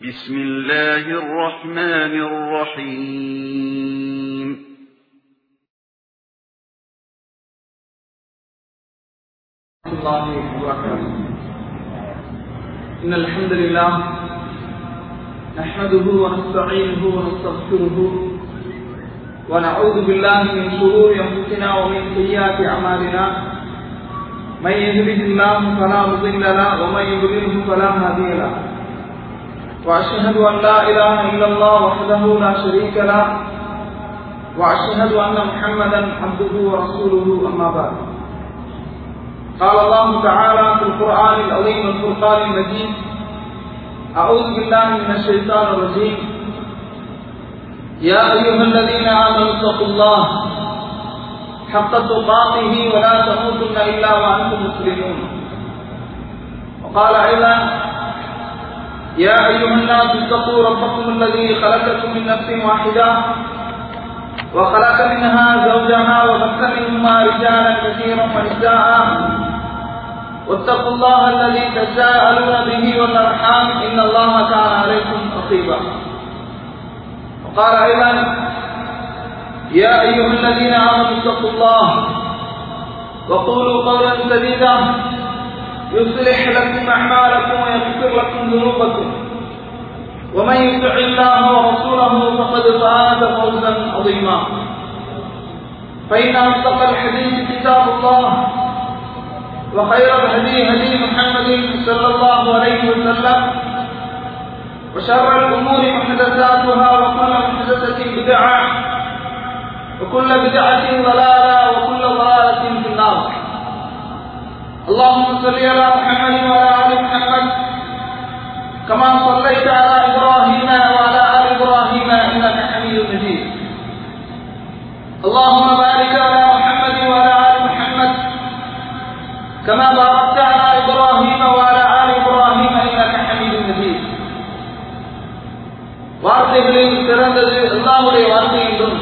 بسم الله الرحمن الرحيم الله وبركاته إن الحمد لله نحمده ونستعينه ونستغفره ونعوذ بالله من شرور أنفسنا ومن سيئات أعمالنا من يهده الله فلا مضل له ومن يضلله فلا هادي له وأشهد أن لا إله إلا الله وحده لا شريك له وأشهد أن محمدا عبده ورسوله أما بعد قال الله تعالى في القرآن العظيم والفرقان المجيد أعوذ بالله من الشيطان الرجيم يا أيها الذين آمنوا اتقوا الله حق تقاته ولا تموتن إلا وأنتم مسلمون وقال أيضا يا أيها الناس اتقوا ربكم الذي خلقكم من نفس واحدة وخلق منها زوجها وبث منهما رجالا كثيرا ونساء واتقوا الله الذي تساءلون به والارحام ان الله كان عليكم رقيبا وقال ايضا يا ايها الذين امنوا اتقوا الله وقولوا قولا سديدا يصلح لكم اعمالكم ويغفر لكم ذنوبكم ومن يطع الله ورسوله فقد فاز فوزا عظيما فان اصدق الحديث كتاب الله وخير الهدي هدي محمد صلى الله عليه وسلم وشر الامور محدثاتها وكل محدثه بدعه وكل بدعه ضلاله وكل ضلاله في النار اللهم صل على محمد وعلى ال محمد كما صليت على ابراهيم وعلى ال ابراهيم انك حميد مجيد اللهم بارك على محمد وعلى ال محمد كما باركت على ابراهيم وعلى ال ابراهيم انك حميد مجيد வார்த்தைகளில் சிறந்தது அல்லாஹுடைய வார்த்தை என்றும்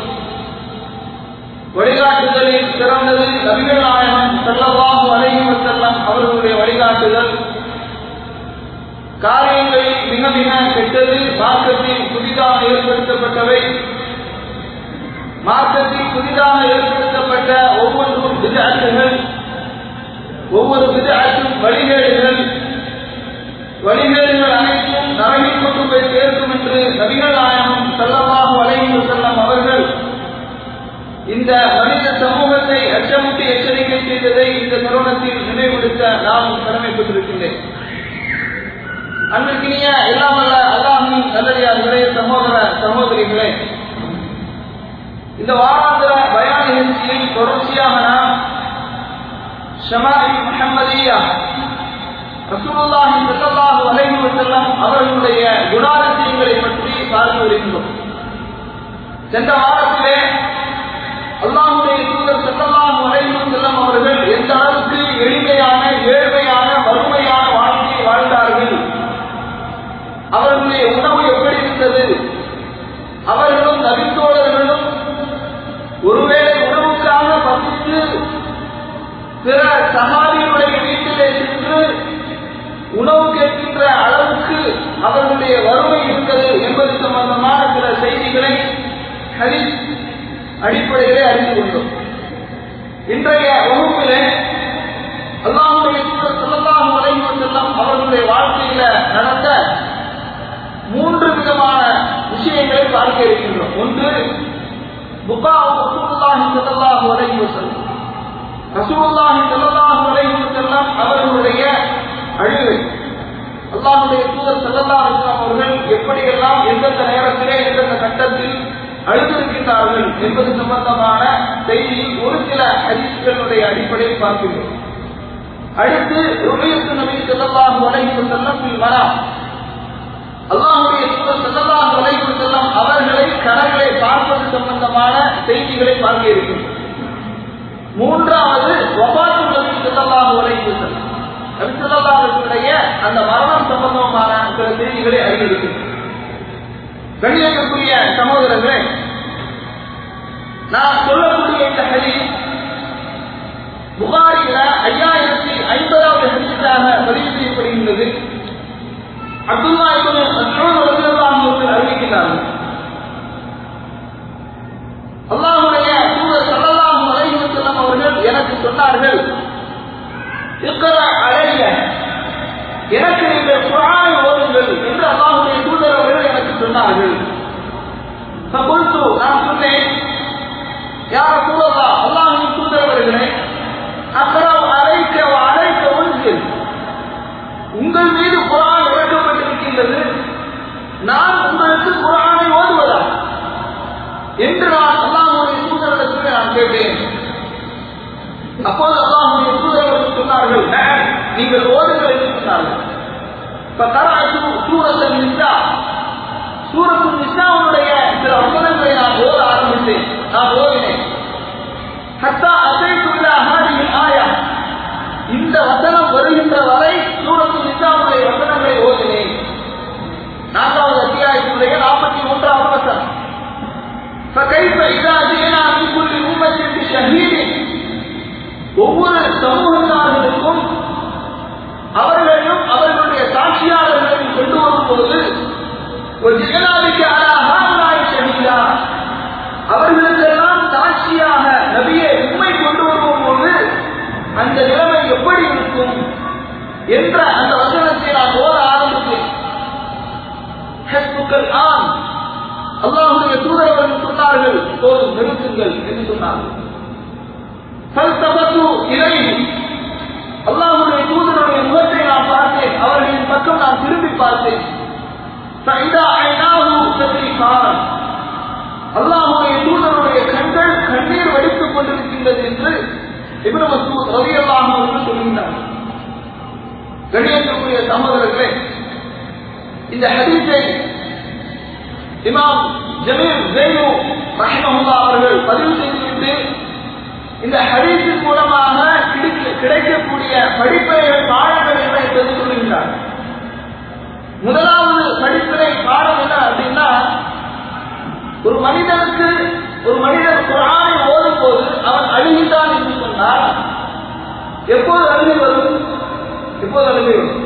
வழிகாட்டுதலில் சிறந்தது நபிகள் நாயகம் செல்லவாஹு அலைஹி செல்லம் அவர்களுடைய வழிகாட்டுதல் காரியங்களில் மிக மிக கெட்டது மார்க்கத்தில் புதிதாக ஏற்படுத்தப்பட்டவை மார்க்கத்தில் புதிதாக ஏற்படுத்தப்பட்ட ஒவ்வொன்றும் விதாட்டுகள் ஒவ்வொரு விதாட்டும் வழிகேடுகள் வழிகேடுகள் அனைத்தும் நரகில் கொண்டு போய் சேர்க்கும் என்று நபிகள் நாயகம் செல்லமாக வலையில் செல்லம் அவர்கள் இந்த மனித சமூகத்தை அச்சமுட்டி எச்சரிக்கை செய்ததை இந்த தருணத்தில் நினைவுபடுத்த நாம் கடமைப்பட்டிருக்கின்றேன் அன்பிற்கினிய எல்லாமல்ல அல்லாஹின் நல்லடியார்களே சகோதர சகோதரிகளே இந்த வாராந்திர பயான் நிகழ்ச்சியில் தொடர்ச்சியாக நாம் ஷமாரி முஹம்மதியா ரசூலுல்லாஹி ஸல்லல்லாஹு அலைஹி வஸல்லம் அவர்களுடைய குணாதிசயங்களை பற்றி பார்த்து வருகின்றோம் சென்ற வாரத்திலே அல்லாஹுடைய தூதர் ஸல்லல்லாஹு அலைஹி வஸல்லம் அவர்கள் எந்த அளவுக்கு எளிமையான ஏழ்மையான வறுமையான வாழ்க்கையை வாழ்ந்தார்கள் அவர்களுடைய உணவு எப்படி இருந்தது அவர்களும் நபித்தோழர்களும் ஒருவேளை உணவுக்காக பசித்து பிற சகாபிகளுடைய வீட்டிலே சென்று உணவு கேட்கின்ற அளவுக்கு அவர்களுடைய வறுமை இருந்தது என்பது சம்பந்தமான சில செய்திகளை ஹரிஸ் அடிப்படையிலே அறிந்து கொண்டோம் இன்றைய வகுப்பிலே அல்லாஹுடைய சொல்லலாம் வரைவு செல்லம் அவர்களுடைய வாழ்க்கையில நடந்த மூன்று விதமான விஷயங்களை பார்க்க இருக்கின்றோம் ஒன்று புகா ரசூலுல்லாஹி ஸல்லல்லாஹு அலைஹி வஸல்லம் ரசூலுல்லாஹி ஸல்லல்லாஹு அலைஹி வஸல்லம் அவர்களுடைய அழுகை அல்லாஹ்வுடைய தூதர் ஸல்லல்லாஹு அலைஹி வஸல்லம் அவர்கள் எப்படியெல்லாம் எந்தெந்த நேரத்திலே எந்தெந்த கட்டத்தில் அழுதிருக்கின்றார்கள் என்பது சம்பந்தமான செய்தியில் ஒரு சில ஹதீஸ்களுடைய அடிப்படையில் பார்க்கிறோம் அடுத்து ருபியத்து நபி ஸல்லல்லாஹு அலைஹி வஸல்லம் ஃபில் மனாம் அல்லாஹுடைய தூதர் ஸல்லல்லாஹு அலைஹி வஸல்லம் அவர்களை கனவுகளை பார்ப்பது சம்பந்தமான செய்திகளை பார்க்க இருக்கின்றோம் மூன்றாவது வபாத்து நபி ஸல்லல்லாஹு அலைஹி வஸல்லம் நபி ஸல்லல்லாஹு அலைஹி அந்த மரணம் சம்பந்தமான சில செய்திகளை அறிந்திருக்கின்றோம் கண்ணியத்துக்குரிய சகோதரர்களே நான் சொல்லக்கூடிய இந்த ஹதீஸ் புகாரில ஐயாயிரத்தி ஐம்பதாவது ஹதீஸாக பதிவு செய்யப்படுகின்றது அப்துல்லா இப்னு மஸ்ஊத் என்று நான் அல்லாஹுடைய தூதரிடத்தில் நான் கேட்டேன் அப்போது அல்லாஹுடைய தூதர்கள் சொன்னார்கள் "நஅம், நீங்கள் ஓதுங்கள் என்று சொன்னார்கள் فقرأت سورة النساء سورة النساء உடைய சில வசனங்களை நான் ஓத ஆரம்பித்தேன் நான் ஓதினேன் حتى أتيت إلى هذه الآية இந்த வசனம் வருகின்ற வரை சூரத்து நிசாவுடைய வசனங்களை ஓதினேன் நான்காவது அத்தியாயத்துடைய நாற்பத்தி மூன்றாவது வசனம் فكيف إذا جئنا من كل أمة بشهيد ஒவ்வொரு சமூகத்தார்களுக்கும் அவர்களையும் அவர்களுடைய சாட்சியாளர்களையும் கொண்டு வரும்போது ஒரு ஜெகநாதிக்கு அழகாய் ஷஹீதா அவர்களுக்கெல்லாம் சாட்சியாக நபியை உண்மை கொண்டு வருவோம் போது அந்த நிலைமை எப்படி இருக்கும் என்ற அந்த வசனத்தை நான் ஓத ஆரம்பித்தேன் ஹஸ்புக்கள் ஆம் அல்லாஹுடைய தூதரவர்கள் சொன்னார்கள் போதும் நிறுத்துங்கள் என்று சொன்னார்கள் ஃபல்தபத்து இலைஹி அல்லாஹுடைய தூதருடைய முகத்தை நான் பார்த்தேன் அவர்களின் பக்கம் நான் திரும்பி பார்த்தேன் فإذا عيناه تذرفان அல்லாஹுடைய தூதருடைய கண்கள் கண்ணீர் வடித்துக் கொண்டிருக்கின்றது என்று இப்னு மசூத் ரலியல்லாஹு அன்ஹு சொல்கின்றார் கண்ணியத்திற்குரிய சகோதரர்களே இந்த ஹதீஸை இமாம் ஜமீல் ஜெய்னு ரஹ்மஹுல்லா அவர்கள் பதிவு செய்துவிட்டு இந்த ஹதீஸின் மூலமாக கிடைக்க- கிடைக்கக்கூடிய படிப்பைகள் பாடங்கள் என்ன என்று சொல்லுகிறார் முதலாவது படிப்பினை பாடம் என்ன அப்படின்னா ஒரு மனிதனுக்கு ஒரு மனிதன் குரானை ஓதும் போது அவன் அழுகின்றான் என்று சொன்னால் எப்போது அழுகை வரும் எப்போது அழுகை வரும்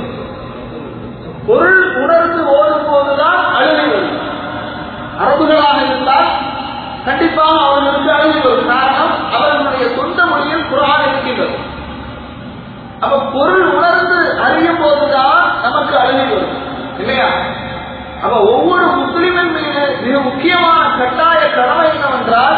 பொருள் உணர்ந்து ஓடும் போதுதான் அழுகை வரும் அரபுகளாக இருந்தால் கண்டிப்பாக அவர்களுக்கு அழுகை வரும் காரணம் அவர்களுடைய சொந்த மொழியில் குரான் இருக்கின்றது அப்ப பொருள் உணர்ந்து அறியும் போதுதான் நமக்கு அழுகை வரும் இல்லையா அப்ப ஒவ்வொரு முஸ்லிமின் மீது மிக முக்கியமான கட்டாய கடமை என்னவென்றால்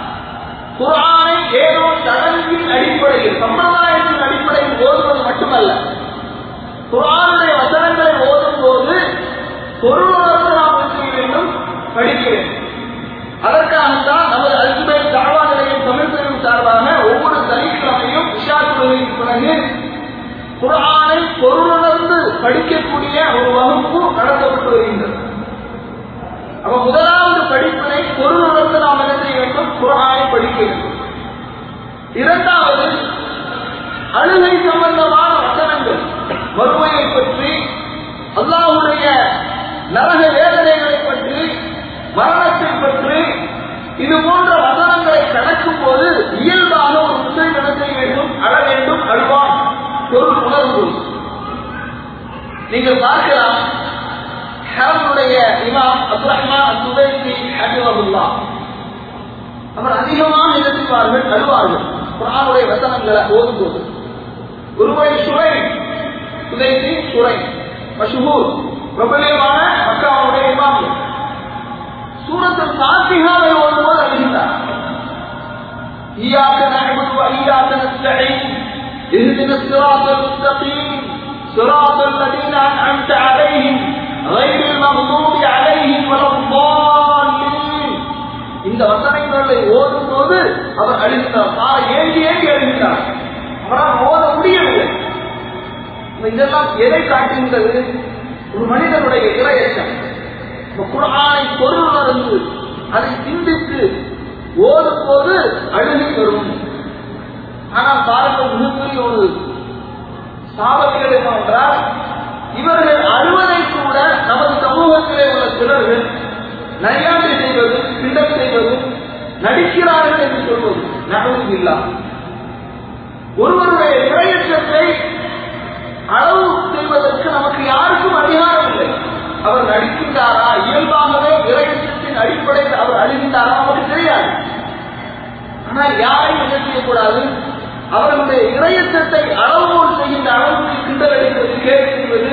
குரானை ஏதோ சடங்கின் அடிப்படையில் சம்பிரதாயத்தின் அடிப்படையில் ஓதுவது மட்டுமல்ல குரானுடைய வசனங்களை ஓதும் போது பொருளுணர்வு நாம் என்ன செய்ய வேண்டும் படிக்க வேண்டும் அதற்காகத்தான் நமது அல்சுபை தாவா நிலையம் தமிழ் பிரிவு சார்பாக ஒவ்வொரு சனிக்கிழமையும் விஷா தொழுகைக்கு பிறகு குரானை பொருளுணர்ந்து படிக்கக்கூடிய ஒரு வகுப்பு நடத்தப்பட்டு வருகின்றது அப்ப முதலாவது படிப்பினை பொருளுணர்ந்து நாம் என்ன செய்ய வேண்டும் குரானை படிக்க வேண்டும் இரண்டாவது அழுகை சம்பந்தமான வசனங்கள் வறுமையை பற்றி அல்லாஹுடைய நரக வேதனைகளை பற்றி மரணத்தை பற்றி இது போன்ற வசனங்களை கடக்கும் போது இயல்பாக ஒரு முஸ்லிம் என்ன செய்ய வேண்டும் அழ வேண்டும் அழுவான் பொருள் உணர்வு நீங்கள் பார்க்கலாம் ஹரமுடைய இமாம் அப்துல் ரஹ்மான் சுபைசி ஹபிபுல்லா அவர் அதிகமாக எழுதுவார்கள் அழுவார்கள் குரானுடைய வசனங்களை ஓதும்போது ஒருமுறை சுரை சுதைசி சுரை மஷூர் பிரபலியமான மக்காவுடைய இமாம் சூரத்தில் சாத்திகாவை ஓடும்போது அழுகின்றார் إياك نعبد وإياك نستعين اهدنا الصراط المستقيم صراط الذين أنعمت عليهم غير المغضوب عليهم ولا الضالين இந்த வசனங்களை ஓதும் போது அவர் அழுகின்றார் தாரை ஏங்கி ஏங்கி அழுகின்றார் அவரால் ஓத முடியவில்லை இப்ப இதெல்லாம் எதை காட்டுகின்றது ஒரு மனிதனுடைய இரையச்சம் இப்ப குரானை பொருள் உணர்ந்து அதை சிந்தித்து ஓதும் போது அழுகை வரும் ஆனால் பாருங்கள் மிகப்பெரிய ஒரு சாபங்கள் என்னவென்றால் இவர்கள் அழுவதை கூட நமது சமூகத்திலே உள்ள சிலர்கள் நையாண்டி செய்வது கிண்டல் செய்வது நடிக்கிறார்கள் என்று சொல்வது நடவும் இல்லா ஒருவருடைய இறையற்றத்தை அளவு செய்வதற்கு நமக்கு யாருக்கும் அதிகாரம் இல்லை அவர் நடிக்கின்றாரா இயல்பாகவே இறையற்றத்தின் அடிப்படையில் அவர் அழுகின்றாரா நமக்கு தெரியாது ஆனால் யாரையும் என்ன செய்யக்கூடாது அவர்களுடைய இறையற்றத்தை அளவோடு செய்கின்ற அளவுக்கு கிண்டல் அடிப்பது கேள்வி செய்வது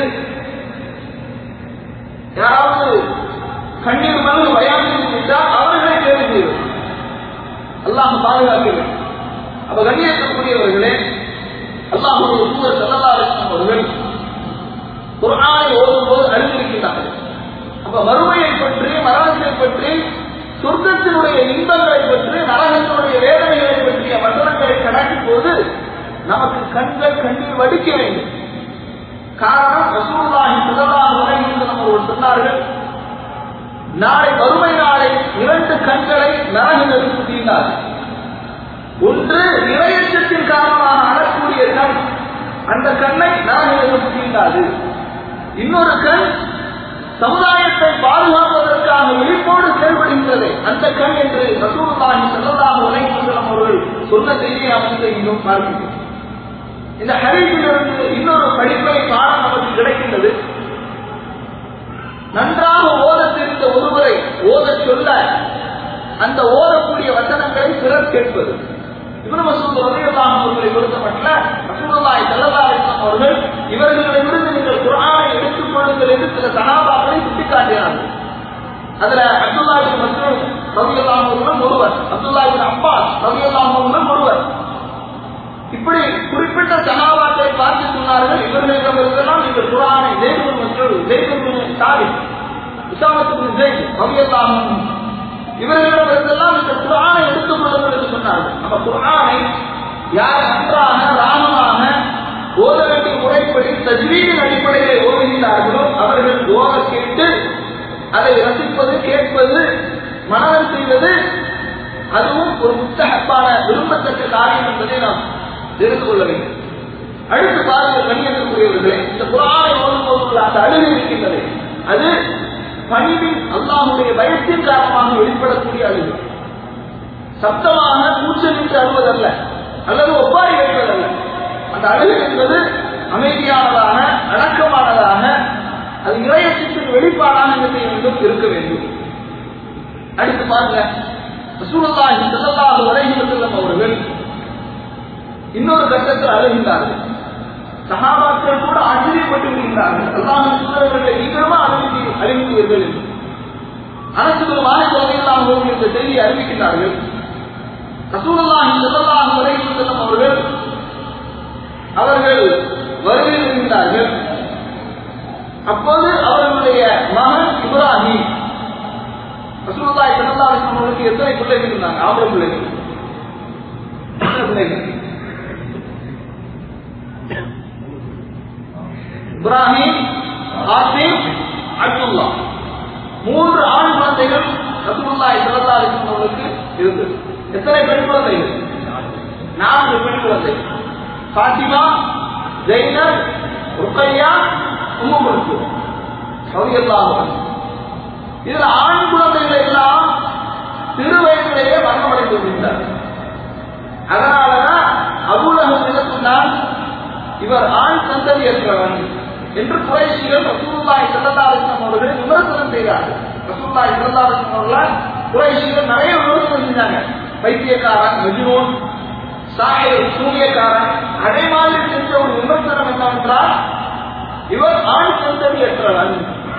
யாராவது கண்ணீர் மனு வயான் விட்டால் அவர்களே கேள்வி செய்வது அல்லாஹ் பாதுகாக்க வேண்டும் அப்ப கண்ணியத்திற்குரியவர்களே அல்லாஹுடைய தூதர் சல்லல்லாஹு அலைஹி வஸல்லம் அவர்கள் குர்ஆனை ஓதும்போது அறிந்திருக்கிறார்கள் அப்ப வறுமையை பற்றி மரணத்தை பற்றி சொர்க்கத்தினுடைய இன்பங்களை பற்றி நரகத்தினுடைய வேதனைகளை பற்றிய வசனங்களை கணக்கின் போது நமக்கு கண்கள் கண்ணீர் வடிக்க வேண்டும் காரணம் ரசூலுல்லாஹி ஸல்லல்லாஹு அலைஹி வஸல்லம் அவர்கள் சொன்னார்கள் நாளை வறுமை நாளை இரண்டு கண்களை நரக நெருப்பு தீண்டாது ஒன்று இரையச்சத்தின் காரணமாக அழக்கூடிய கண் அந்த கண்ணை நரக நெருப்பு தீண்டாது இன்னொரு கண் சமுதாயத்தை பாதுகாப்பதற்காக விழிப்போடு செயல்படுகின்றது அந்த கண் என்று ரசூலுல்லாஹி ஸல்லல்லாஹு அலைஹி வஸல்லம் அவர்கள் சொன்ன செய்தியை அமைந்து இன்னும் பார்க்கிறோம் இந்த ஹரீஃபிலிருந்து இன்னொரு படிப்பை பாடம் நமக்கு கிடைக்கின்றது நன்றாக ஓத தெரிந்த ஒருவரை ஓத சொல்ல அந்த ஓதக்கூடிய வசனங்களை பிறர் கேட்பது இப்னு மசூத் ரலியல்லாஹு அவர்களை பொறுத்தமட்டில் ரசூலுல்லாஹி ஸல்லல்லாஹு அலைஹி வஸல்லம் அவர்கள் இவர்களிடமிருந்து நீங்கள் குர்ஆனை எடுத்துக் கொள்ளுங்கள் என்று சில சஹாபாக்களை சுட்டிக்காட்டினார்கள் அதுல அப்துல்லா இப்னு மஸ்ஊத் ரலியல்லாஹு அவர்களும் ஒருவர் அப்துல்லா இப்னு அப்பாஸ் ரலியல்லாஹு அவர்களும் ஒருவர் இப்படி குறிப்பிட்ட சகாபாத்தை பார்த்து சொன்னார்கள் இவர்களிடம் இருந்தெல்லாம் நீங்கள் குரானை ஜெய்து மற்றும் ஜெய்து சாரி உசாமத்து ஜெய் ரவியல்லாஹு இவர்களிடம் இருந்தெல்லாம் இந்த குரானை எடுத்துக் கொள்ளுங்கள் என்று சொன்னார்கள் நம்ம குரானை யார் நன்றாக ராமமாக ஓத வேண்டிய முறைப்படி தஜ்வீதின் அடிப்படையிலே ஓதுகிறார்களோ அவர்கள் ஓத கேட்டு அதை ரசிப்பது கேட்பது மனநம் செய்வது அதுவும் ஒரு முத்தகப்பான விரும்பத்தக்க காரியம் என்பதை நாம் தெரிந்து கொள்ள வேண்டும் அடுத்து பாருங்கள் கண்ணியத்திற்குரியவர்களே இந்த குரானை ஓதும் போது அந்த அழுகை இருக்கின்றது அது பணிவின் அல்லாஹுடைய பயத்தின் காரணமாக வெளிப்படக்கூடிய அழுகை சப்தமாக கூச்சலிட்டு அழுவதல்ல அல்லது ஒப்பாரி வைப்பதல்ல அந்த அழுகை என்பது அமைதியானதாக அடக்கமானதாக அது இறையத்தின் வெளிப்பாடாக என்ன செய்ய வேண்டும் இருக்க வேண்டும் அடுத்து பாருங்க ரசூலுல்லாஹி ஸல்லல்லாஹு அலைஹி வஸல்லம் அவர்கள் இன்னொரு கட்டத்தில் அழுகின்றார்கள் சகாபாக்கள் கூட ஆச்சரியப்பட்டு விடுகின்றார்கள் அல்லாஹ் சூழல்களை நீங்களுமா அழுகி அறிவித்தீர்கள் என்று அனைத்து மாநிலத்தில் அவர்கள் இந்த செய்தியை அறிவிக்கின்றார்கள் ரசூலுல்லாஹி ஸல்லல்லாஹு அலைஹி வஸல்லம் அவர்கள் அவர்கள் வருகை வருகின்றார்கள் அப்போது அவர்களுடைய மகன் இப்ராஹிம் ரசூலுல்லாஹி ஸல்லல்லாஹு அலைஹி வஸல்லம் அவர்களுக்கு எத்தனை பிள்ளைகள் இருந்தாங்க ஆம்பளை பிள்ளைகள் எத்தனை பிள்ளைகள் இப்ராஹிம் ஆசிம் அப்துல்லா மூன்று ஆண் குழந்தைகள் ரசூலுல்லாஹி ஸல்லல்லாஹு அலைஹி வஸல்லம் அவர்களுக்கு இருந்தது எத்தனை பெண் குழந்தைகள் நான்கு பெண் குழந்தைகள் ஃபாத்திமா ஜெய்னப் ருக்கையா உம்மு குல்சூம் ரலியல்லாஹு அன்ஹு இதுல ஆண் குழந்தைகள் எல்லாம் சிறு வயதிலேயே மரணமடைந்து விட்டார் அதனாலதான் அபூலகம் என்ன சொன்னால் இவர் ஆண் சந்ததியற்றவன் என்று குறைஷிகள் ரசூலுல்லாஹி ஸல்லல்லாஹு அலைஹி வஸல்லம் அவர்களை விமர்சனம் செய்தார்கள் ரசூலுல்லாஹி ஸல்லல்லாஹு அலைஹி வஸல்லம் அவர்கள் குறைஷிகள் நிறைய விமர்சனம் செஞ்சாங்க பைத்தியக்காரன் மஜ்னூன் சாஹிர் சூரியக்காரன் அதே மாதிரி செஞ்ச ஒரு விமர்சனம் என்னவென்றால் இவர் ஆண் சந்ததியற்றவன்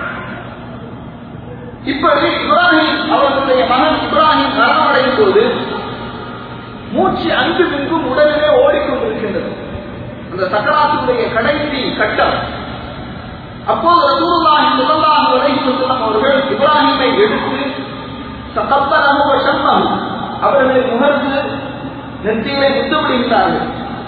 இப்படி இப்ராஹிம் அவர்களுடைய மகன் இப்ராஹிம் மரணமடையும் போது மூச்சு அங்கு இங்கும் உடலிலே ஓடிக்கொண்டிருக்கின்றது அந்த சக்கராத்துடைய கடைசி கட்டம் அப்போது ரசூலுல்லாஹி ஸல்லல்லாஹு அலைஹி வஸல்லம் அவர்கள் இப்ராஹிமை எடுத்து சகப்பரஹு வ ஷம்மஹு அவர்களை முகர்ந்து நெற்றியிலே முத்தமிடுகிறார்கள்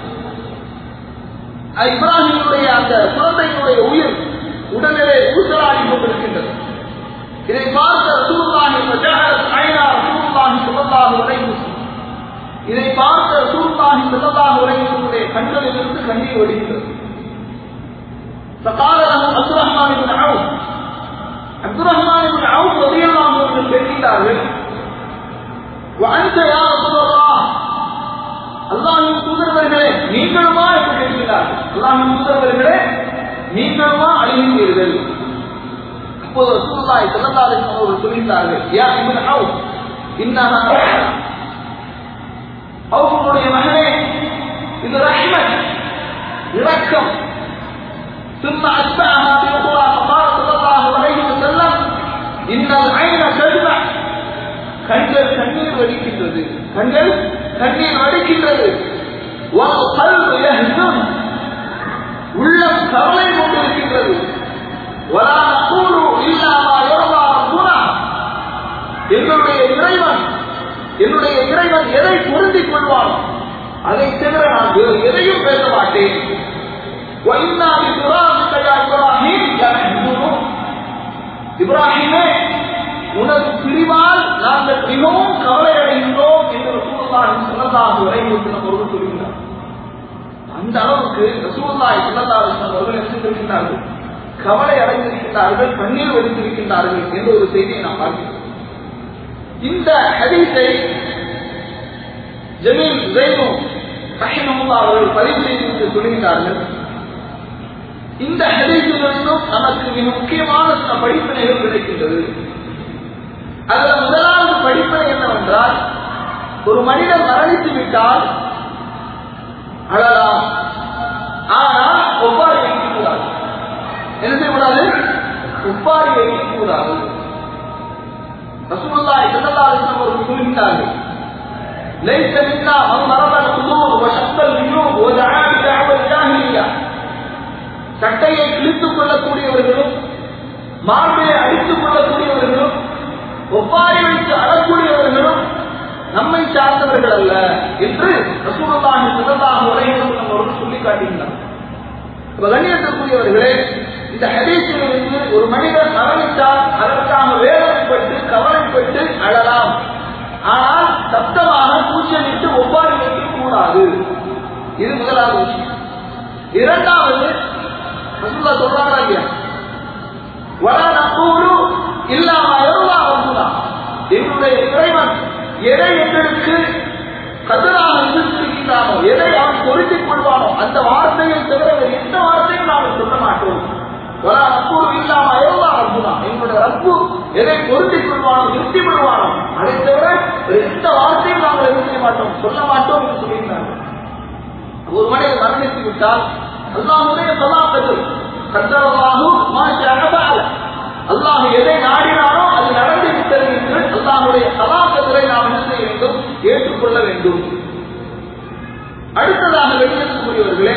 இப்ராஹிமுடைய அந்த குழந்தையினுடைய உயிர் உடலிலே ஊசலாடி கொண்டிருக்கின்றது இதை பார்த்த ரசூலுல்லாஹி வஜஹரத் ஐனா ரசூலுல்லாஹி ஸல்லல்லாஹு அலைஹி வஸல்லம் இதை பார்த்த ரசூலுல்லாஹி ஸல்லல்லாஹு அலைஹி வஸல்லம் கண்களிலிருந்து கண்ணீர் வடிகிறது فقال له عبد الرحمن بن عوف عبد الرحمن بن عوف رضي الله عنه கேட்கிறார்கள் وانت يا رسول الله அல்லாஹ்வின் தூதரவர்களே நீங்களுமா என்று கேட்கிறார்கள் அல்லாஹ்வின் தூதரவர்களே நீங்களுமா அழிந்தீர்கள் அப்போது ரசூலுல்லாஹி ஸல்லல்லாஹு அலைஹி வஸல்லம் அவர்கள் சொல்கிறார்கள் யா இப்னு அவுஃப் இன்னஹா அவுஃபுடைய மகனே இது ரஹ்மத் இரக்கம் ثم أتبعها بأخرى فقال صلى الله عليه وسلم إن العين تدمع கண்கள் கண்ணீர் வடிக்கின்றது கண்கள் கண்ணீர் வடிக்கின்றது والقلب يهزم உள்ளம் கவலை கொண்டிருக்கின்றது ولا نقول إلا ما يرضى ربنا எங்களுடைய இறை என்னுடைய இறைவன் எதை பொருந்திக் கொள்வானோ அதை தவிர நான் வேறு எதையும் பேச மாட்டேன் وَإِنَّا بِفِرَاقِكَ يَا إِبْرَاهِيمُ لَمَحْزُونُونَ இப்ராஹிமே உனது பிரிவால் நாங்கள் மிகவும் கவலை அடைகின்றோம் என்று ரசூலுல்லாஹி ஸல்லல்லாஹு அலைஹி வஸல்லம் அவர்கள் சொல்கிறார் அந்த அளவுக்கு ரசூலுல்லாஹி ஸல்லல்லாஹு அலைஹி வஸல்லம் அவர்கள் என்ன செய்திருக்கிறார்கள் கவலை அடைந்திருக்கிறார்கள் கண்ணீர் வடித்திருக்கின்றார்கள் என்ற ஒரு செய்தியை நாம் பார்க்கிறோம் இந்த ஹதீஸை ஜமீல் ஜெய்னு ரஹிமஹுல்லாஹ் அவர்கள் பதிவு செய்து சொல்கிறார்கள் இந்த ஹதீஸிலிருந்தும் நமக்கு மிக முக்கியமான சில படிப்பினைகள் கிடைக்கின்றது அதுல முதலாவது படிப்பினை என்னவென்றால் ஒரு மனிதன் மரணித்து விட்டால் அழலாம் ஆனால் ஒவ்வாறு வைக்கக்கூடாது என்ன செய்யக்கூடாது ஒவ்வாறு வைக்கக்கூடாது ரசூலுல்லாஹி ஸல்லல்லாஹு அலைஹி வஸல்லம் அவர்கள் கூறுகிறார்கள் ليس منا من ضرب الخدور وشق الجيوب ودعا بدعوى الجاهليه சட்டையை கிழித்துக் கொள்ளக்கூடியவர்களும் மார்பை அடித்துக் கொள்ளக்கூடியவர்களும் ஒப்பாரி வைத்து அழக்கூடியவர்களும் நம்மை சார்ந்தவர்கள் அல்ல என்று ரசூலுல்லாஹி ஸல்லல்லாஹு அலைஹி வஸல்லம் அவர்கள் சொல்லி காட்டுகிறார் இப்ப கண்ணியத்திற்குரியவர்களே இந்த ஹதீஸிலிருந்து ஒரு மனிதர் மரணித்தால் அதற்காக வேதனைப்பட்டு கவலைப்பட்டு அழலாம் ஆனால் சத்தமாக கூச்சலிட்டு ஒவ்வாறு வைக்க கூடாது இது முதலாவது விஷயம் இரண்டாவது ரசூல்லா சொல்றாங்களா இல்லையா வலா நக்கூலு இல்லாம எருவா ரசூலா என்னுடைய இறைவன் எதை எங்களுக்கு கதிராக இருந்திருக்கிறானோ எதை அவன் பொருத்திக் கொள்வானோ அந்த வார்த்தையை தவிர வேறு எந்த வார்த்தையும் நாங்கள் சொல்ல மாட்டோம் வலா நக்கூலு இல்லாம எருவா ரசூலா என்னுடைய ரப்பு எதை பொருத்திக் கொள்வானோ திருப்தி கொள்வானோ அதை தவிர வேறு எந்த வார்த்தையும் நாங்கள் எதுவும் செய்ய மாட்டோம் சொல்ல மாட்டோம் என்று சொல்லியிருந்தார்கள் ஒரு மனிதன் மரணித்து விட்டால் அல்லாஹுடைய சலாத்தது கத்தரவாகு மாஷாக அல்லாஹ் எதை நாடினாரோ அது நடந்து விட்டது என்று அல்லாஹுடைய சலாத்தத்தை நாம் என்ன செய்ய வேண்டும் ஏற்றுக்கொள்ள வேண்டும் அடுத்ததாக வெளியேற்றக்கூடியவர்களே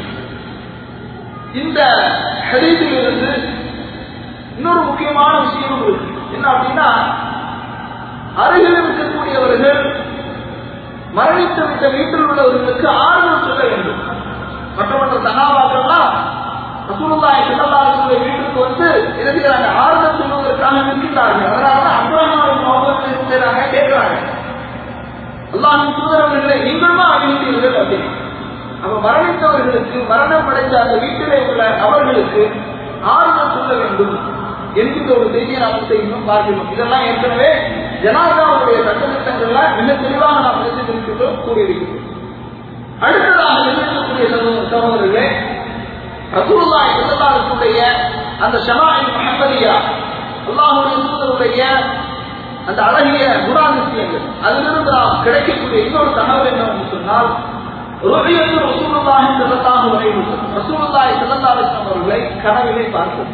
இந்த ஹதீஸிலிருந்து இன்னொரு முக்கியமான விஷயம் இருக்கு என்ன அப்படின்னா அருகில் இருக்கக்கூடியவர்கள் மரணித்து விட்ட வீட்டில் உள்ளவர்களுக்கு ஆறுதல் சொல்ல வேண்டும் மற்ற மற்ற சகாபாக்கள்லாம் ரசூலுல்லாஹி ஸல்லல்லாஹு அலைஹி வஸல்லம் வீட்டுக்கு வந்து இருக்கிறாங்க ஆறுதல் சொல்வதற்காக இருக்கின்றார்கள் அதனால தான் அப்துல்லாஹ் அவர்கள் செய்றாங்க கேட்கிறாங்க அல்லாஹின் தூதரவர்களை நீங்களுமா அறிவித்தீர்கள் அப்படின்னு அப்ப மரணித்தவர்களுக்கு மரணம் அடைந்த அந்த வீட்டிலே உள்ள அவர்களுக்கு ஆறுதல் சொல்ல வேண்டும் என்கின்ற ஒரு செய்தியை நாம் செய்யணும் பார்க்கணும் இதெல்லாம் ஏற்கனவே ஜனாதாவுடைய சட்டத்திட்டங்கள்ல மிக தெளிவாக நாம் பேசியிருக்கிறோம் கூறியிருக்கிறோம் அடுத்ததாக இருக்கக்கூடிய சகோதரர்களே ரசூலுல்லாஹி ஸல்லல்லாஹு அலைஹி வஸல்லம் அந்த ஷமாஇல் முஹம்மதியா அல்லாஹ்வுடைய தூதருடைய அந்த அழகிய குணாதிசயங்கள் அதிலிருந்து நாம் கிடைக்கக்கூடிய இன்னொரு தகவல் என்னவென்று சொன்னால் ருஹியத்து ரசூலுல்லாஹி ஸல்லல்லாஹு அலைஹி வஸல்லம் ரசூலுல்லாஹி ஸல்லல்லாஹு அலைஹி வஸல்லம் அவர்களை கனவிலே பார்த்தோம்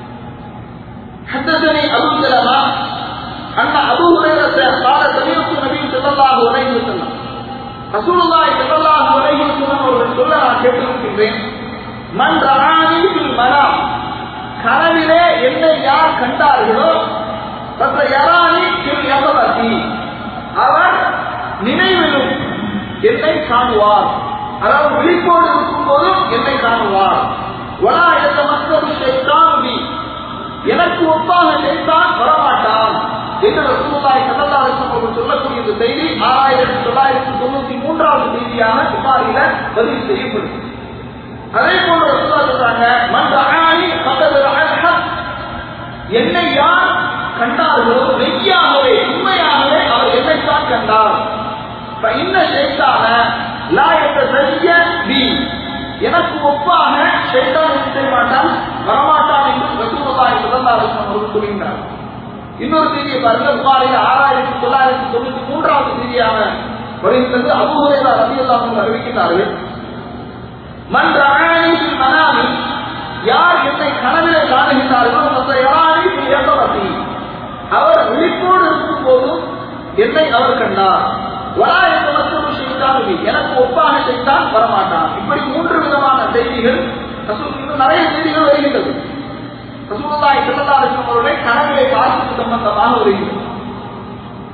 حدثني أبو سلمة أن أبو هريرة قال سمعت النبي صلى الله عليه وسلم رسول الله صلى الله عليه وسلم அவர்கள் சொல்ல நான் கேட்டிருக்கின்றேன் மன் ரஆனி ஃபில் மனாம் கனவிலே என்னை யார் கண்டார்களோ பத்த யரானி ஃபில் யகவதி அவர் நினைவிலும் என்னை காணுவார் அதாவது விழிப்போடு இருக்கும் போதும் என்னை காணுவார் வலா எந்த மக்கள் ஷைத்தான் எனக்கு ஒப்பாக செய்தான் வரமாட்டான் என்று ரசூலுல்லாஹி ஸல்லல்லாஹு அலைஹி வஸல்லம் சொல்லக்கூடிய இந்த செய்தி ஆறாயிரத்தி தொள்ளாயிரத்தி தொண்ணூத்தி மூன்றாவது செய்தியாக புகாரில பதிவு செய்யப்படுது அதே போன்று ரசூலா சொல்றாங்க மன் ரஆனி ஃபகத் ரஅல் ஹக் என்னை யார் கண்டார்களோ மெய்யாகவே உண்மையாகவே அவர் என்னைத்தான் கண்டார் இன்ன ஷைத்தான லா எத்தசைய பி எனக்கு ஒப்பாக ஷைத்தான் என்ன செய்ய மாட்டான் வரமாட்டான் என்று ரசூலுல்லாஹி ஸல்லல்லாஹு அலைஹி வஸல்லம் அவர்கள் சொல்கிறார் இன்னொரு செய்தியை பாருங்க புகாரில் ஆறாயிரத்தி தொள்ளாயிரத்தி தொண்ணூத்தி மூன்றாவது செய்தியாக வருகின்றது அபுஹுரைரா ரலியல்லாஹு அன்ஹு அறிவிக்கிறார்கள் மன் ரஆனி ஃபில் மனாமி யார் என்னை கனவிலே காணுகின்றார்களோ அந்த யரானி ஃபில் யகவதி அவர் விழிப்போடு இருக்கும் போதும் என்னை அவர் கண்டார் வலா என்ற மற்றொரு செய்தால் எனக்கு ஒப்பாக செய்தால் வரமாட்டான் இப்படி மூன்று விதமான செய்திகள் ரசூல் இன்னும் நிறைய செய்திகள் வருகின்றது ரசூலுல்லாஹி ஸல்லல்லாஹு அலைஹி வஸல்லம் அவர்களை கனவிலே பார்த்து சம்பந்தமாக வருகிறது இப்ப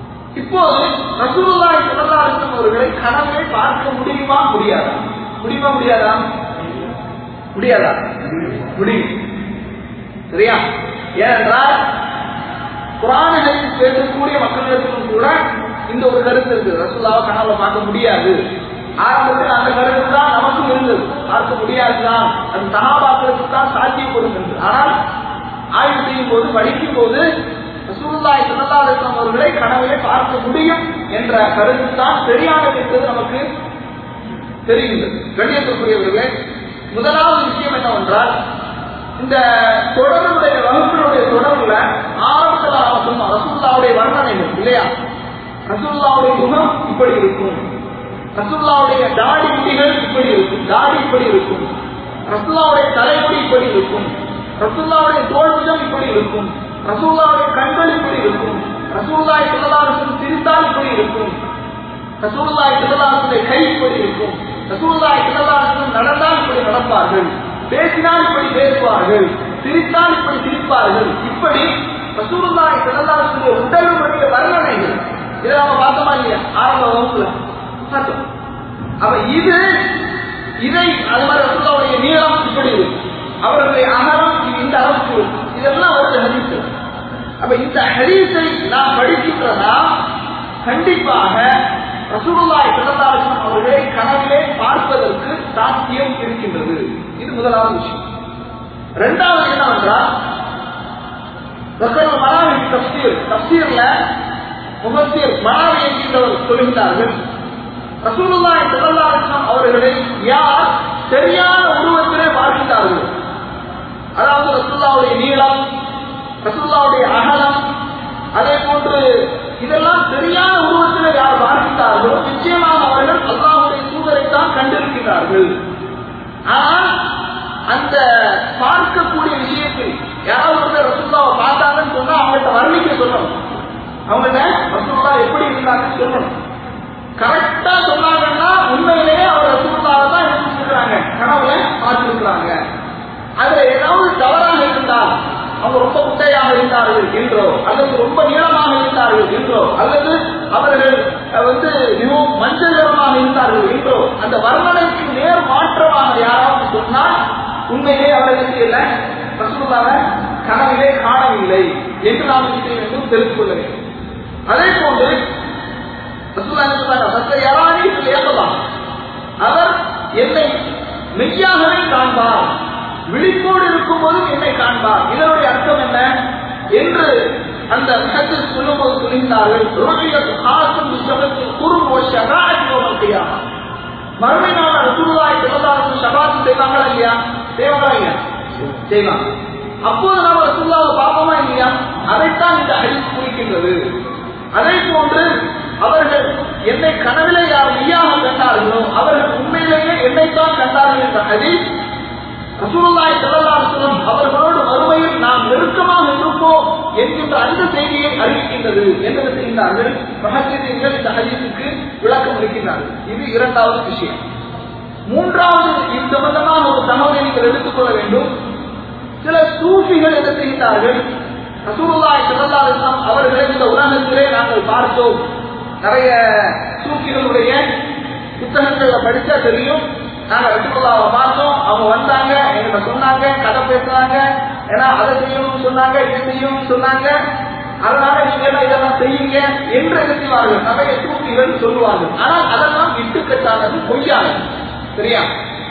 இப்போது ரசூலுல்லாஹி ஸல்லல்லாஹு அலைஹி வஸல்லம் அவர்களை கனவை பார்க்க முடியுமா முடியாதா முடியுமா முடியாதா முடியாதா முடியும் சரியா ஏனென்றால் குரான ஹதீஸ் பேசக்கூடிய மக்களிடத்திலும் கூட இந்த ஒரு கருத்து இருக்கு ரசூல்லாவை கனவுல பார்க்க முடியாது ஆரம்பத்தில் அந்த கருத்து தான் நமக்கும் இருந்தது பார்க்க முடியாதுதான் அது சகாபாக்களுக்கு தான் சாத்தியப்படும் என்று ஆனால் ஆய்வு செய்யும் போது படிக்கும் போது ரசூலுல்லாஹி ஸல்லல்லாஹு அலைஹி வஸல்லம் அவர்களை கனவிலே பார்க்க முடியும் என்ற கருத்து தான் சரியானது என்பது நமக்கு தெரிகின்றது கண்ணியத்திற்குரியவர்களே முதலாவது விஷயம் என்னவென்றால் இந்த தொடருடைய வகுப்பினுடைய தொடர்புல ஆரம்பத்தில் நாம சொன்னோம் ரசூல்லாவுடைய வர்ணனைகள் இல்லையா ரசூல்லாவுடைய முகம் இப்படி இருக்கும் ரசூல்லாவுடைய தாடி முடிகள் இப்படி இருக்கும் தாடி இப்படி இருக்கும் ரசூல்லாவுடைய தலைமுடி இப்படி இருக்கும் ரசூல்லாவுடைய தோல்வியம் இப்படி இருக்கும் ரசூல்லாவுடைய கண்கள் இப்படி இருக்கும் ரசூல்லாய் திருநாளுக்கும் சிரித்தால் இப்படி இருக்கும் ரசூல்லாய் திருநாளுடைய கை இப்படி இருக்கும் ரசூல்லாய் திருநாளுக்கும் நடந்தால் இப்படி நடப்பார்கள் பேசினால் இப்படி பேசுவார்கள் சிரித்தால் இப்படி சிரிப்பார்கள் இப்படி ரசூலுல்லாஹி ஸல்லல்லாஹு அலைஹி வஸல்லம் உடலுடைய வர்ணனைகள் இதை நாம பார்த்தோமா இல்லையா ஆரம்ப வகுப்புல பார்த்தோம் அப்ப இது இதை அது மாதிரி ரசூலுல்லாவுடைய நீளம் இப்படி இருக்கும் அவர்களுடைய அகலம் இந்த அளவுக்கு இருக்கும் இதெல்லாம் வருது ஹதீஸ் அப்ப இந்த ஹதீஸை நாம் படிக்கின்றதா கண்டிப்பாக ரசூலுல்லாஹி ஸல்லல்லாஹு அலைஹி வஸல்லம் அவர்களை கனவிலே பார்ப்பதற்கு சாத்தியம் இருக்கின்றது இது முதலாவது விஷயம் இரண்டாவது என்னவென்றால் ரசூல் மனாவி தப்சீர் தப்சீர்ல முகத்தீர் மனாவி என்கின்றவர் சொல்கின்றார்கள் ரசூலுல்லாஹி ஸல்லல்லாஹு அலைஹி வஸல்லம் அவர்களை யார் சரியான உருவத்திலே பார்க்கின்றார்கள் அதாவது ரசூல்லாவுடைய நீளம் ரசூல்லாவுடைய அகலம் அதே போன்று இதெல்லாம் சரியான உருவத்தில் யார் பார்க்கிறார்களோ நிச்சயமாக அவர்கள் அல்லாவுடைய தூதரை தான் கண்டிருக்கிறார்கள் ஆனால் அந்த பார்க்கக்கூடிய விஷயத்தில் யாராவது வந்து ரசூல்லாவை பார்த்தாங்கன்னு சொன்னா அவங்கள்ட்ட வர்ணிக்க சொல்லணும் அவங்கள்ட்ட ரசூல்லா எப்படி இருந்தாங்கன்னு சொல்லணும் கரெக்டா சொன்னாங்கன்னா உண்மையிலேயே அவர் ரசூல்லாவை தான் எடுத்துருக்கிறாங்க கனவுல பார்த்துருக்கிறாங்க அதுல ஏதாவது தவறாக இருந்தால் அவங்க ரொம்ப குட்டையாக இருந்தார்கள் என்றோ அல்லது ரொம்ப நீளமாக இருந்தார்கள் என்றோ அல்லது அவர்கள் வந்து மிகவும் மஞ்சள் நிறமாக இருந்தார்கள் என்றோ அந்த வர்ணனைக்கு நேர் மாற்றமாக யாராவது சொன்னால் உண்மையிலே அவர்களுக்கு இல்லை ரசூலாவை கனவிலே காணவில்லை என்று நாம் செய்ய வேண்டும் தெரிந்து கொள்ள வேண்டும் அதே போன்று ரசூலா என்ன சொன்னாங்க சத்த யாரானே ஏகலாம் அவர் என்னை மெய்யாகவே காண்பார் விழிப்போடு இருக்கும் போதும் என்னை காண்பார் இதனுடைய அர்த்தம் என்ன என்று அந்த முகத்தில் சொல்லும் போது சொல்கின்றார்கள் மறுமை நாள் ரசூலுல்லாஹி ஸல்லல்லாஹு ஷபாத் செய்வாங்களா இல்லையா செய்வாங்களா இல்லையா செய்வாங்க அப்போது நாம ரசூலுல்லாஹை பார்ப்போமா இல்லையா அதைத்தான் இந்த ஹதீஸ் குறிக்கின்றது அதே போன்று அவர்கள் என்னை கனவிலே யார் மெய்யாக கண்டார்களோ அவர்கள் உண்மையிலேயே என்னைத்தான் கண்டார்கள் என்ற ஹதீஸ் ரசூலுல்லாஹி ஸல்லல்லாஹு அலைஹி வஸல்லம் அவர்களோடு மறுமையில் நாம் நெருக்கமாக இருப்போம் என்கின்ற அந்த செய்தியை அறிவிக்கின்றது என்று செய்கின்றார்கள் மகசீர்கள் இந்த ஹதீஸுக்கு விளக்கம் அளிக்கின்றார்கள் இது இரண்டாவது விஷயம் மூன்றாவது இது சம்பந்தமாக ஒரு தகவலை நீங்கள் எடுத்துக்கொள்ள வேண்டும் சில சூஃபிகள் என்ன செய்கின்றார்கள் ரசூலுல்லாஹி ஸல்லல்லாஹு அலைஹி வஸல்லம் அவர்களை இந்த உலகத்திலே நாங்கள் பார்த்தோம் நிறைய சூஃபிகளுடைய புத்தகங்களை படிச்சா தெரியும் நாங்க ரசூலுல்லாவை பார்த்தோம் அவங்க வந்தாங்க எங்கிட்ட சொன்னாங்க கதை பேசுனாங்க ஏன்னா அதை செய்யணும்னு சொன்னாங்க இது செய்யணும்னு சொன்னாங்க அதனால நீங்க எல்லாம் இதெல்லாம் செய்யுங்க என்று எழுதிவார்கள் நிறைய சூழ்நிகள் சொல்லுவார்கள் ஆனால் அதெல்லாம் இட்டுக்கட்டானது பொய்யானது சரியா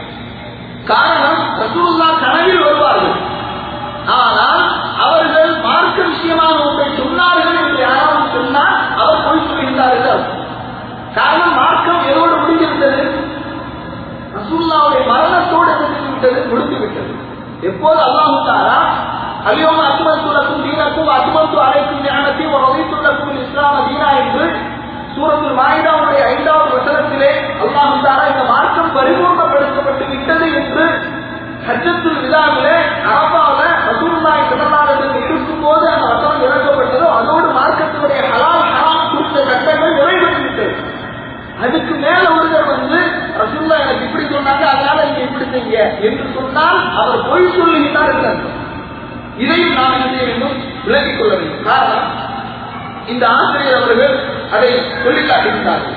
காரணம் ரசூலுல்லா கனவில் வருவார்கள் ஆனால் அவர்கள் மார்க்க விஷயமாக ஒன்றை சொன்னார்கள் என்று யாராவது சொன்னால் அவர் பொய் சொல்கின்றார்கள் காரணம் மார்க்கம் எதோடு முடிந்துவிட்டது ரசூல்லாவுடைய மரணத்தோடு விட்டது முடிந்து விட்டது எப்போது அல்லாஹு தாரா அலியோம அத்துமத்துலக்கும் தீனக்கும் அத்துமத்து அனைக்கும் ஞானத்தையும் ஒரு வகைத்துள்ளக்கும் இஸ்லாம தீனா என்று சூரத்தில் மாயிதாவுடைய ஐந்தாவது வசனத்திலே அல்லாஹு தாரா இந்த மார்க்கம் பரிபூர்ணப்படுத்தப்பட்டு விட்டது என்று ஹஜ்ஜத்துல் விழாவிலே அரபாவில ரசூல்லாய் பிறந்தாளர்கள் இருக்கும் போது அந்த வசனம் இறக்கப்பட்டதோ அதோடு மார்க்கத்தினுடைய ஹலால் ஹராம் குறித்த சட்டங்கள் நிறைவேற்றி விட்டது அதுக்கு மேல ஒருவர் வந்து ரசூல்லா எனக்கு இப்படி சொன்னாங்க அதனால நீங்க இப்படி செய்ய என்று சொன்னால் அவர் பொய் சொல்லுகிறார் என்று அர்த்தம் இதையும் நாம் என்ன செய்ய வேண்டும் விளக்கிக் கொள்ள வேண்டும் காரணம் இந்த ஆசிரியர் அவர்கள் அதை சொல்லி காட்டுகின்றார்கள்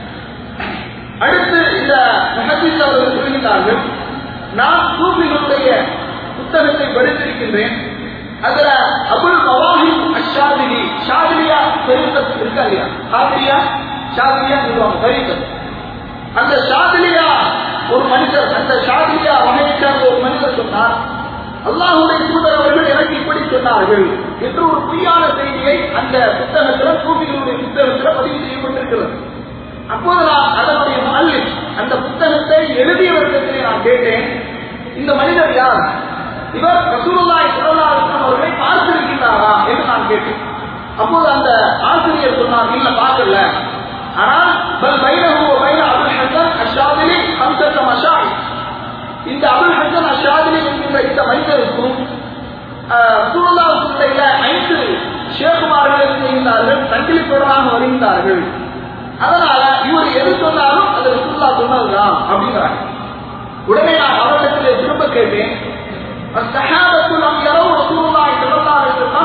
அடுத்து இந்த மகசீஸ் அவர்கள் சொல்கின்றார்கள் நான் சூஃபிகளுடைய புத்தகத்தை படித்திருக்கின்றேன் அதுல அபுல் மவாஹி அஷாதிரி ஷாதிரியா பெருந்தத் இருக்கா இல்லையா ஷாதிரியா ஷாதிரியா சொல்லுவாங்க பெருந்தத் அந்த ஷாதிலியா ஒரு மனிதர் அந்த ஷாதிலியா வகையை சேர்ந்த ஒரு மனிதர் சொன்னார் அல்லாஹுடைய தூதர் அவர்கள் எனக்கு இப்படி சொன்னார்கள் என்று ஒரு பொய்யான செய்தியை அந்த புத்தகத்தில் சூஃபிகளுடைய புத்தகத்தில் பதிவு செய்யப்பட்டிருக்கிறது அப்போது நான் அதனுடைய மல்லி அந்த புத்தகத்தை எழுதியவர்களிடத்திலே நான் கேட்டேன் இந்த மனிதர் யார் இவர் ரசூலுல்லாஹி ஸல்லல்லாஹு அலைஹி வஸல்லம் அவர்களை பார்த்திருக்கிறாரா என்று நான் கேட்டேன் அப்போது அந்த ஆசிரியர் சொன்னார் இல்ல பார்க்கல ஆனால் பல் பைனஹு வ பைன அபுல் ஹசன் அஷாதிலி ஹம்சத் மஷாய் இந்த அபுல் ஹசன் அஷாதிலி என்கின்ற இந்த மனிதருக்கும் ரசூலுல்லாஹி ஐந்து ஷேகுமார்கள் இருக்கின்றார்கள் சங்கிலி தொடராக வருகின்றார்கள் அதனால இவர் எது சொன்னாலும் அது ரசூல்லா சொன்னதுதான் அப்படிங்கிறாங்க உடனே நான் அவரிடத்திலே திரும்ப கேட்டேன் الصحابة لم يروا رسول الله صلى الله عليه وسلم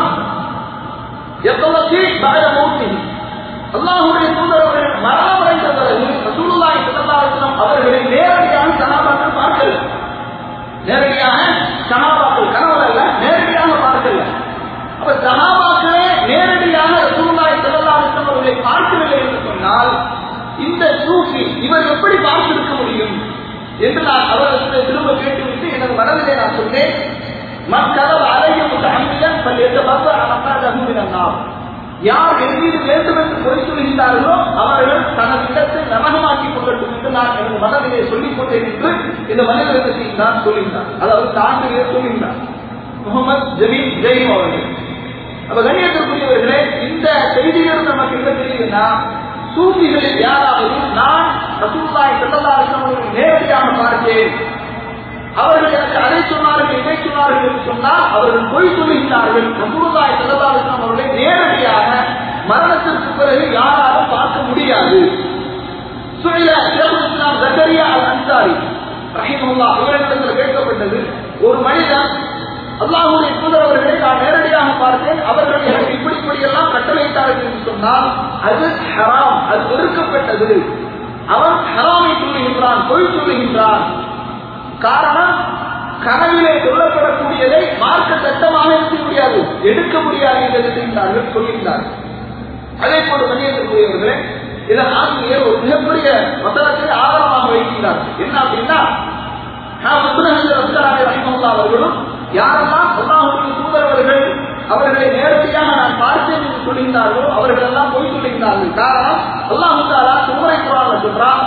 يتوفي بعد موته அல்லாஹுடைய தூதரவர்கள் மரணமடைந்த பிறகு ரசூலுல்லாஹி ஸல்லல்லாஹு அலைஹி வஸல்லம் அவர்களை நேரடியாக சஹாபாக்கள் பார்க்கல நேரடியாக சஹாபாக்கள் கனவு அல்ல நேரடியாக பார்க்கல அப்ப சஹாபாக்களே நேரடியாக ரசூலுல்லாஹி ஸல்லல்லாஹு அலைஹி வஸல்லம் அவர்களை பார்க்கவில்லை என்று சொன்னால் இந்த சூஃபி இவர் எப்படி பார்த்திருக்க முடியும் என்று நான் அவரிடத்தில் திரும்ப கேட்டுவிட்டு எனது மனதிலே நான் சொன்னேன் மக்கள் அழகிய முத்தமிழன் பல் எந்த பக்கம் யார் என் மீது வேண்டும் என்று பொய் சொல்கின்றார்களோ அவர்கள் தனது இடத்தை நரகமாக்கிக் கொள்ளட்டும் என்று நான் எனது மனதிலே சொல்லிக் கொண்டேன் என்று இந்த மனிதர்களுக்கு நான் சொல்கின்றார் அதாவது தாண்டிலே சொல்கின்றார் முகமது ஜமீன் ஜெயின் அவர்கள் அப்ப கண்ணியத்திற்குரியவர்களே இந்த செய்திகள் நமக்கு என்ன தெரியுதுன்னா சூஃபிகளில் யாராவது நான் ரசூல்லாய் செல்லல்லாசன் நேரடியாக பார்த்தேன் அவர்கள் எனக்கு அதை சொன்னார்கள் இதை சொன்னார்கள் என்று சொன்னால் அவர்கள் பொய் சொல்லுகிறார்கள் ரசூல்லாய் செல்லல்லாசன் அவர்களை நேரடியாக மரணத்திற்கு பிறகு யாராலும் பார்க்க முடியாது சுழில ஷேகுல் இஸ்லாம் ஜக்கரியா அல் அன்சாரி ரஹிமுல்லா இவரிடத்தில் கேட்கப்பட்டது ஒரு மனிதன் அல்லாஹுடைய தூதர் அவர்களை நான் நேரடியாக பார்த்தேன் அவர்கள் எனக்கு இப்படி இப்படி எல்லாம் கட்டளையிட்டார்கள் என்று சொன்னால் அது ஹராம் அது வெறுக்கப்பட்டது அவன் ஹராமை சொல்லுகின்றான் பொய் சொல்லுகின்றான் காரணம் கனவிலே சொல்லப்படக்கூடியதை மார்க்க சட்டமாக இருக்க முடியாது எடுக்க முடியாது என்று செய்கிறார்கள் சொல்கின்றார்கள் அதே போல மனிதர்களுக்குரியவர்களே இதன் ஆசிரியர் ஒரு மிகப்பெரிய வசனத்தை ஆதாரமாக வைக்கின்றார் என்ன அப்படின்னா அவர்களும் யாரெல்லாம் அல்லாஹுடைய தூதரவர்கள் அவர்களை நேரடியாக நான் பார்த்தேன் என்று சொல்லுகிறார்களோ அவர்கள் எல்லாம் பொய் சொல்லுகிறார்கள் காரணம் அல்லாஹு தாலா சுமரை குரான் சொல்றான்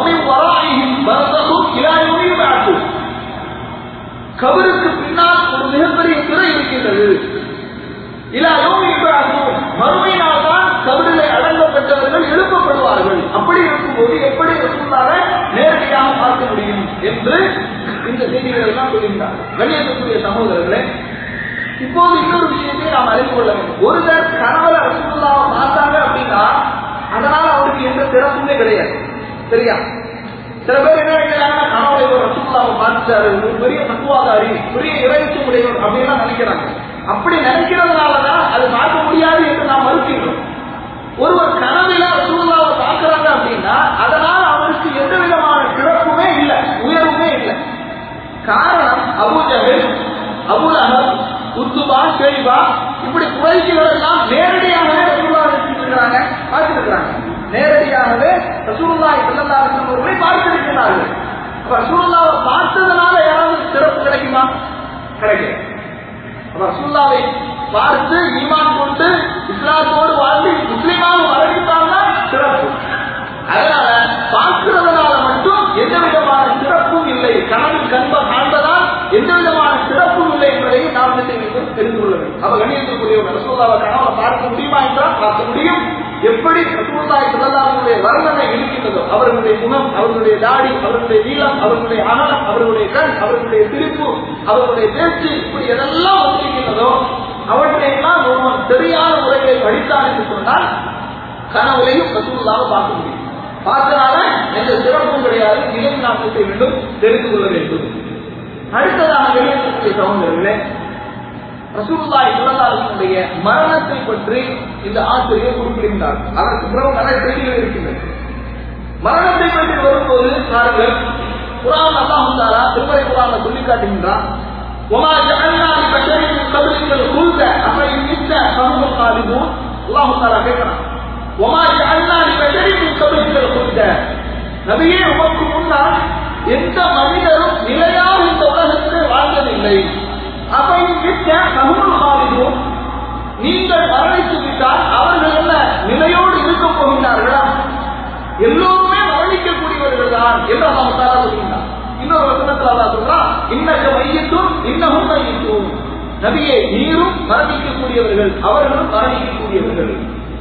கபருக்கு பின்னால் ஒரு மிகப்பெரிய திரை இருக்கின்றது இலா யோமி மறுமை நாள் தான் கபரிலே அடங்கப்பட்டவர்கள் எழுப்பப்படுவார்கள் அப்படி இருக்கும்போது எப்படி ரசூல்லாவை நேரடியாக பார்க்க முடியும் என்று இந்த செய்திகளை எல்லாம் சொல்கின்றார் கண்ணியத்துக்குரிய சகோதரர்களே இப்போது இன்னொரு விஷயத்தை நாம் அறிந்து கொள்ள வேண்டும் ஒருவர் கணவர ரசூல்லாவை பார்த்தாங்க அப்படின்னா அதனால அவருக்கு எந்த சிறப்புமே கிடையாது சரியா சில பேர் என்ன நினைக்கிறாங்க கணவரை ஒரு ரசூல்லாவை பார்த்துட்டாரு ஒரு பெரிய தத்துவாதாரி பெரிய இறைச்சி உடையவர் அப்படின்னு நினைக்கிறாங்க அப்படி நினைக்கிறதுனாலதான் அது பார்க்க முடியாது என்று நாம் மறுக்கின்றோம் ஒருவர் கனவில ரசூல்லாவை பார்க்கிறாங்க அப்படின்னா அதனால அவருக்கு எந்த விதமான சிறப்புமே இல்லை உயர்வுமே இல்லை காரணம் அபுஜகல் அபுலகர் உத்துபா ஷெய்பா இப்படி குறைச்சிகள் எல்லாம் நேரடியாகவே ரசூல்லா இருக்கிறாங்க பார்த்துருக்கிறாங்க நேரடியாகவே ரசூல்லாய் செல்லல்லாருக்கும் அவர்களை பார்த்திருக்கிறார்கள் அப்ப ரசூல்லாவை பார்த்ததுனால யாராவது சிறப்பு கிடைக்குமா கிடைக்கும் அப்ப ரசூல்லாவை பார்த்து ஈமான் கொண்டு இஸ்லாத்தோடு வாழ்ந்து முஸ்லீமாக வரைந்தால்னா சிறப்பு அதனால பார்க்கிறதுனால மட்டும் எந்த விதமான சிறப்பும் இல்லை கனவில் கண்ப காண்பதால் எந்த விதமான சிறப்பும் இல்லை என்பதை நாம் என்ன செய்ய வேண்டும் தெரிந்து கொள்ள வேண்டும் அப்ப கணியத்துக்குரிய ரசூல்லாவை கனவை பார்க்க முடியுமா என்றால் பார்க்க முடியும் எப்படி ரசூல்லாய் சிறந்தாருடைய வர்ணனை இருக்கின்றதோ அவர்களுடைய முகம் அவர்களுடைய தாடி அவர்களுடைய நீளம் அவர்களுடைய அகலம் அவர்களுடைய கண் அவர்களுடைய திருப்பு அவர்களுடைய பேச்சு இப்படி எதெல்லாம் வந்திருக்கின்றதோ அவற்றையெல்லாம் ஒருவன் சரியான முறையை படித்தான் என்று சொன்னால் கனவுலையும் ரசூல்லாவை பார்க்க முடியும் பார்த்தனால எந்த சிறப்பும் கிடையாது இதையும் நாம் செய்ய வேண்டும் தெரிந்து கொள்ள வேண்டும் அடுத்ததாக வெளியேற்றக்கூடிய சகோதரர்களே ரசூலுல்லாஹி ஸல்லல்லாஹு மரணத்தை பற்றி இந்த ஆசிரியர் குறிப்பிடுகிறார் அதற்கு பிறகு நிறைய செய்திகள் இருக்கின்றன மரணத்தை பற்றி வரும்போது பாருங்கள் குரான் அல்லாஹ் தாலா திருமறை குரான சொல்லி காட்டுகின்றான் وما جعلنا لبشر من قبلك الخلد أفإن مت فهم الخالدون الله تعالى கேட்கிறான் وما جعلنا لبشر من قبلك الخلد நபியே உமக்கு முன்னால் எந்த மனிதரும் நிலையாக இந்த உலகத்தில் வாழ்ந்ததில்லை அவையும் மிக்க சமூக காலிதும் நீங்கள் மரணித்து விட்டால் அவர்கள் என்ன நிலையோடு இருக்க போகின்றார்களா எல்லோருமே மரணிக்கக்கூடியவர்கள் தான் என்று அல்லாஹ் தாலா சொல்கின்றார் இன்னொரு வசனத்தில் அல்லாஹ் சொல்றான் இன்னக்க மையத்தும் இன்னமும் மையத்தும் நபியே நீரும் மரணிக்கக்கூடியவர்கள் அவர்களும் மரணிக்கக்கூடியவர்கள்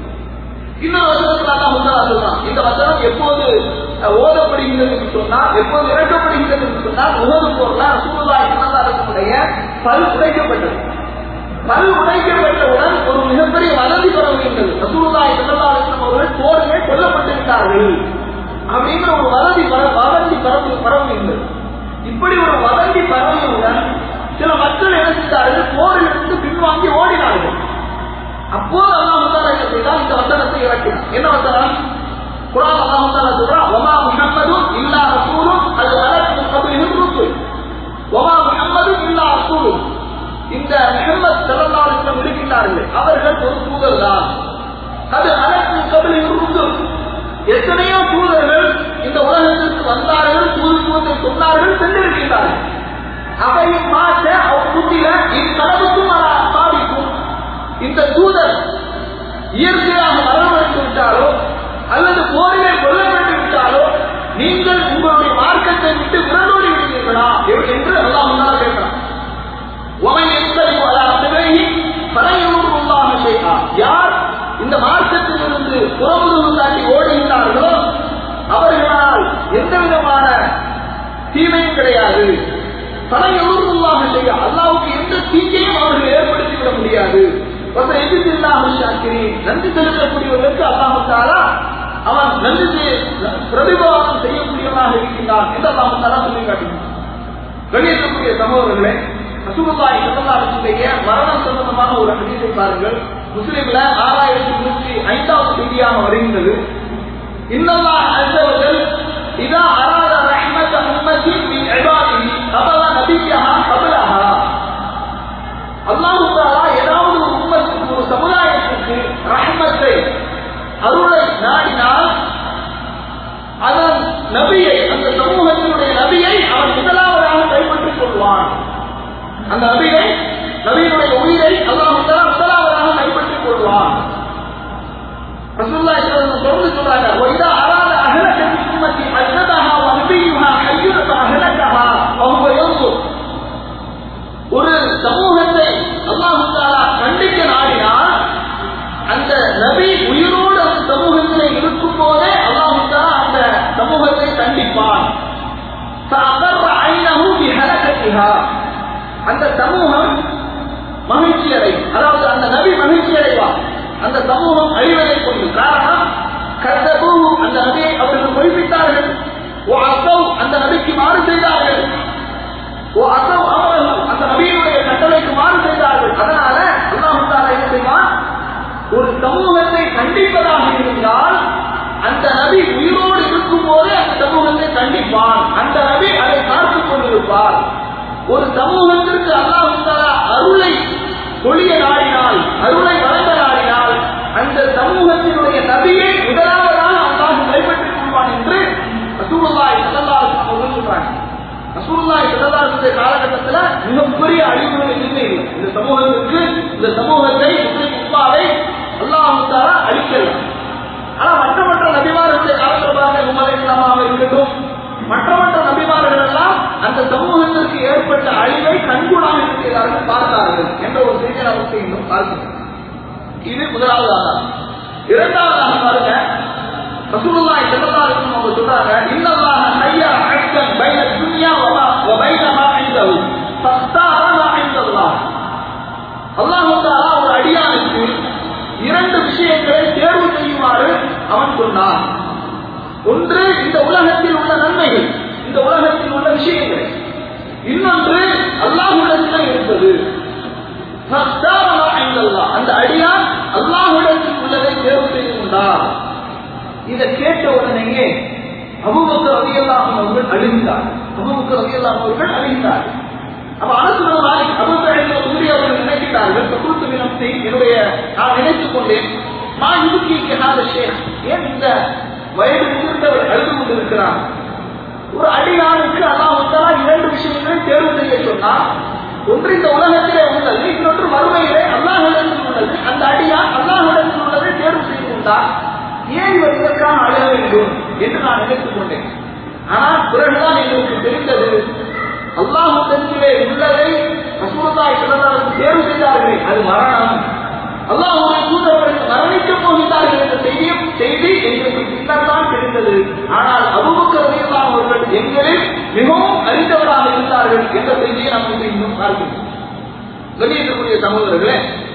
இன்னொரு வசனத்தில் அல்லாஹ் தாலா சொல்றான் இந்த வசனம் எப்போது அஹ், ஓதப்படுகிறது என்று சொன்னால் எப்போது இறக்கப்படுகிறது என்று சொன்னால் உணவு போர்ல சூழ்நாய் சனதாரத்தினுடைய பல் உடைக்கப்பட்டது பல் உடைக்கப்பட்டவுடன் ஒரு மிகப்பெரிய வதந்தி பரவுகின்றது ரசூலுல்லாஹி ஸல்லல்லாஹு அலைஹி வஸல்லம் அவர்கள் போரிலே கொல்லப்பட்டு விட்டார்கள் அப்படிங்கிற ஒரு வதந்தி பர- வதந்தி பரவு பரவுகின்றது இப்படி ஒரு வதந்தி பரவியவுடன் சில மக்கள் என்ன செய்தார்கள் போரிலிருந்து பின்வாங்கி ஓடினார்கள் அப்போது அல்லாஹ் தாலா என்ன செய்தால் இந்த வசனத்தை இறக்கினார் என்ன வசனம் குரான் அல்லாஹ் தாலா சொல்றா வமா முஹம்மதும் இல்லா ரசூலும் அது வலக்கு கபிலிஹிம் ருசுல் வமா முஹம்மதும் இல்லா ரசூலும் இந்த முஹம்மது ஸல்லல்லாஹு அலைஹி வஸல்லம் இருக்கின்றார்கள் அவர்கள் ஒரு தூதர் தான் அது அலக்கு கபிலிஹிம் ருசுல் எத்தனையோ தூதர்கள் இந்த உலகத்திற்கு வந்தார்கள் தூதுத்துவத்தை சொன்னார்கள் சென்றிருக்கின்றார்கள் அவையும் மாற்ற அவர் குட்டில இக்கடவுக்கும் சாதிக்கும் இந்த தூதர் இயற்கையாக மரணமடைந்து விட்டாலோ அல்லது போரிலே கொல்லப்பட்டு விட்டாலோ நீங்கள் உங்களுடைய மார்க்கத்தை விட்டு விரண்டோடி விடுவீர்களா என்று அல்லாஹ் முன்னால் கேட்கிறான் உமை என்பதை அத்தகைய படையுள்ளாக செய்தா யார் இந்த மார்க்கத்திலிருந்து புறமுதுகு காட்டி ஓடுகின்றார்களோ அவர்களால் எந்த விதமான தீமையும் கிடையாது படையுள்ளாக செய்ய அல்லாவுக்கு எந்த தீங்கையும் அவர்கள் ஏற்படுத்திவிட முடியாது ஒருத்தர் எதிர்த்து இல்லாமல் சாக்கிரி நன்றி செலுத்தக்கூடியவர்களுக்கு அல்லாமத்தாலா அவன் நன்றி செய்ய பிரதிபாவனம் செய்யக்கூடியவனாக இருக்கின்றான் என்று அல்லாமத்தாலா சொல்லி காட்டினான் வெளியேற்றக்கூடிய சகோதரர்களே ரசூலுல்லாஹி ஸல்லல்லாஹு அலைஹி வஸல்லம் மரணம் சம்பந்தமான ஒரு ஹதீஸை பாருங்கள் முஸ்லிம்ல ஆறாயிரத்தி நூற்றி ஐந்தாவது செய்தியாக வருகின்றது இன்னல்லாஹ் அஸ்ஸ வஜல் இதா அராத ரஹ்மத உம்மத்தி மின் இபாதிஹி கபல நபியஹா கபலஹா அல்லாஹ் தஆலா ஏதாவது ஒரு உம்மத்துக்கு ஒரு சமுதாயத்துக்கு ரஹ்மத்தை அருளை நாடினால் அதன் நபியை அந்த சமூகத்தினுடைய நபியை அவன் முதலாவதாக கைப்பற்றிக் கொள்வான் அந்த நபியை நபியினுடைய உயிரை அல்லாஹ் முதலாவதாக கைப்பற்றிக் கொள்வான் ரசூலுல்லாஹி ஸல்லல்லாஹு அலைஹி வஸல்லம் தொடர்ந்து சொல்றாங்க وَإِذَا أَرَادَ أَهْلَكَ مِنْ أُمَّتِي عَذَّبَهَا وَنَبِيُّهَا حَيٌّ فَأَهْلَكَهَا وَهُوَ يَنظُرُ ஒரு சமூகத்தை அல்லாஹு தாலா கண்டிக்க நாடினால் அந்த நபி உயிரோடு அந்த சமூகத்திலே இருக்கும் போதே அல்லாஹு தாலா அந்த சமூகத்தை கண்டிப்பான் فأقر عينه بهلكتها. அந்த சமூகம் மகிழ்ச்சி அடையும் அதாவது அந்த நபி மகிழ்ச்சி அடைவார் அந்த சமூகம் அழிவதை கொண்டு காரணம் கர்த்தபூ அந்த நபியை அவர்கள் பொய்ப்பித்தார்கள் ஓ அசௌ அந்த நபிக்கு மாறு செய்தார்கள் ஓ அசௌ அவர்கள் அந்த நபியினுடைய கட்டளைக்கு மாறு செய்தார்கள் அதனால அல்லாஹு தாலா என்ன செய்வான் ஒரு சமூகத்தை கண்டிப்பதாக இருந்தால் அந்த நபி உயிரோடு இருக்கும் போதே அந்த சமூகத்தை கண்டிப்பான் அந்த நபி அதை பார்த்துக் கொண்டிருப்பார் ஒரு சமூகத்திற்கு அல்லாஹு தாலா அருளை பொழிய நாடினால் அருளை வழங்க நாடினால் அந்த சமூகத்தினுடைய நபியை முதலாவதாக அல்லாஹ் கைப்பற்றிக் கொள்வான் என்று ரசூலுல்லாஹி ஸல்லல்லாஹு அலைஹி வஸல்லம் சொல்றாங்க ரசூலுல்லாஹி ஸல்லல்லாஹு அலைஹி வஸல்லம் காலகட்டத்தில் மிகப்பெரிய அழிவுகள் எதுவுமே இல்லை இந்த சமூகத்திற்கு இந்த சமூகத்தை முஸ்லிம் உப்பாவை அல்லாஹ் தாலா அழிக்கல ஆனா மற்ற மற்ற நபிமார்களுடைய காலத்தில் பாருங்க உமர் இஸ்லாமாக இருக்கட்டும் மற்ற மற்ற நபிமார்கள் எல்லாம் அந்த சமூகத்திற்கு ஏற்பட்ட அழிவை கண்கூடாக இருக்கிறார்கள் பார்த்தார்கள் என்ற ஒரு செய்தியை நமக்கு இன்னும் பார்க்கிறோம் இது முதலாவது ஆதாரம் இரண்டாவதாக பாருங்க ரசூலுல்லாஹி ஸல்லல்லாஹு அலைஹி வஸல்லம் அவங்க சொல்றாங்க இன்னல்லாஹ ஹய்யா ஹக்கன் பைன துன்யா வ வ பைன மா இன்தஹு ஃபஸ்தார மா இன்தல்லாஹ் அல்லாஹ் தஆலா ஒரு அடியானுக்கு இரண்டு விஷயங்களை தேர்வு செய்யுமாறு அவன் சொன்னான் ஒன்று இந்த உலகத்தில் உள்ள நன்மைகள் இந்த உலகத்தில் உள்ள விஷயங்கள் இன்னொன்று அல்லாஹுடத்தில் இருப்பது அந்த அடியான் அல்லாஹுடத்தில் உள்ளதை தேர்வு செய்து கொண்டார் இதை கேட்ட உடனேயே அபுபக்கர் ரலியல்லாஹு அவர்கள் அழுகினார் அபுபக்கர் ரலியல்லாஹு அவர்கள் அழுகினார் அப்ப அரசு மாலிக் அபுபக்கர் உமரி அவர்கள் நினைக்கிறார்கள் பகுத்து வினத்தை என்னுடைய நான் நினைத்துக் கொண்டேன் நான் இதுக்கு ஹாத ஷேக் ஏன் இந்த வயது முதிர்ந்தவர் அழுது கொண்டிருக்கிறார் ஒரு அடியானுக்கு அல்லாஹ் இரண்டு விஷயங்களை தேர்வு செய்ய சொன்னார் ஒன்று இந்த உலகத்திலே உள்ளது இன்னொன்று மறுமையிலே அல்லாஹிடத்தில் உள்ளது அந்த அடியான் அல்லாஹிடத்தில் உள்ளதை தேர்வு செய்து கொண்டார் ஏன் இவர் இதற்காக அழக வேண்டும் என்று நான் நினைத்துக் கொண்டேன் ஆனால் பிறகுதான் எங்களுக்கு தெரிந்தது அல்லாஹுடத்திலே உள்ளதை ரசூலுல்லாஹி ஸல்லல்லாஹு தேர்வு செய்தார்களே அது மரணம் அல்லாஹுடைய தூதரவர்கள் மரணிக்கப் போகிறார்கள் என்ற செய்தியும் செய்தி எங்களுக்கு பின்னர் தான் தெரிந்தது ஆனால் அபுபக்கர் ரலியல்லாஹு அவர்கள் எங்களில் மிகவும் அறிந்தவராக இருந்தார்கள் என்ற செய்தியை நாம் வந்து இன்னும் பார்க்கிறோம் வெளியேற்றக்கூடிய சகோதரர்களே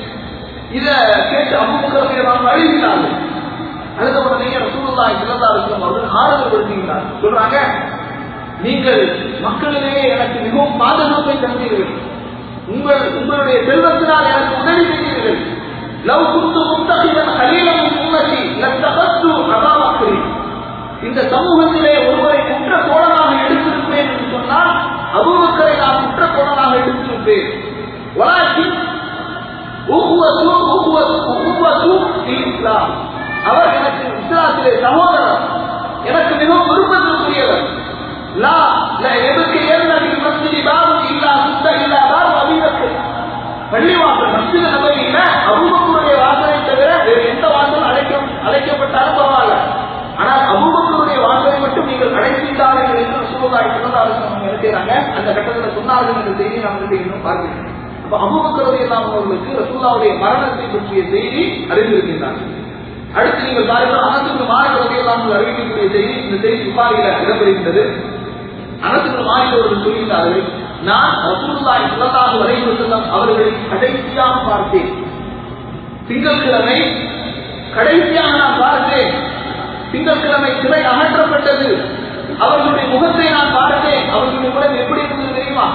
இத கேட்டு அபுபக்கர் ரலியல்லாஹு அழுகிறார்கள் அடுத்த உடனே ரசூலுல்லாஹி ஸல்லல்லாஹு அலைஹி வஸல்லம் அவர்கள் ஆறுதல் படுத்துகிறார் சொல்றாங்க நீங்கள் மக்களிலேயே எனக்கு மிகவும் பாதுகாப்பை தந்தீர்கள் உங்கள் உங்களுடைய செல்வத்தினால் எனக்கு உதவி செய்தீர்கள் லவ் குந்து முத்தகிதன் கலீலம் உம்மதி லத்தகத்து அபாபக்கரி இந்த சமூகத்திலே ஒருவரை குற்ற கோணமாக எடுத்திருப்பேன் என்று சொன்னால் அபூபக்கரை நான் குற்ற கோணமாக எடுத்திருப்பேன் வலாக்கின் உஹுவத்து உஹுவத்து உஹுவத்து ஃபில் இஸ்லாம் அவர் எனக்கு இஸ்லாத்திலே சகோதரர் எனக்கு மிகவும் விருப்பத்திற்குரியவர் லா ல எதுக்கு ஏறினதில் மஸ்ஜிதி பாபு இல்லா சுத்த இல்லா பாபு அபிபக்கர் பள்ளிவாசல் மஸ்ஜித் நபையில அபூபக்கருடைய வாசலை தவிர வேறு எந்த வாசலும் அழைக்க அழைக்கப்பட்டாலும் பரவாயில்ல ஆனால் அபூபக்கருடைய வாசலை மட்டும் நீங்கள் அழைத்திருந்தார்கள் என்று ரசூலுல்லாஹி ஸல்லல்லாஹு அலைஹி வஸல்லம் நினைக்கிறாங்க அந்த கட்டத்தில் சொன்னார்கள் என்ற செய்தி நாம் வந்து இன்னும் பார்க்கிறோம் அப்ப அபூபக்கருடைய எல்லாம் அவர்களுக்கு ரசூலுல்லாவுடைய மரணத்தை பற்றிய செய்தி அறிந்திருக்கின்றார்கள் அடுத்து நீங்கள் பாருங்கள் அனசுக்கு மாணவர்கள் எல்லாம் அறிவிக்கக்கூடிய செய்தி இந்த செய்தி புகாரில இடம்பெறுகின்றது அனசுக்கு மாணவர்கள் சொல்கின்றார்கள் நான் ரசூலுல்லாஹி ஸல்லல்லாஹு அலைஹி வஸல்லம் அவர்களை கடைசியாக பார்த்தேன் திங்கட்கிழமை கடைசியாக நான் பார்த்தேன் திங்கட்கிழமை சிலை அகற்றப்பட்டது அவர்களுடைய முகத்தை நான் பார்த்தேன் அவர்களுடைய முகம் எப்படி இருந்தது தெரியுமா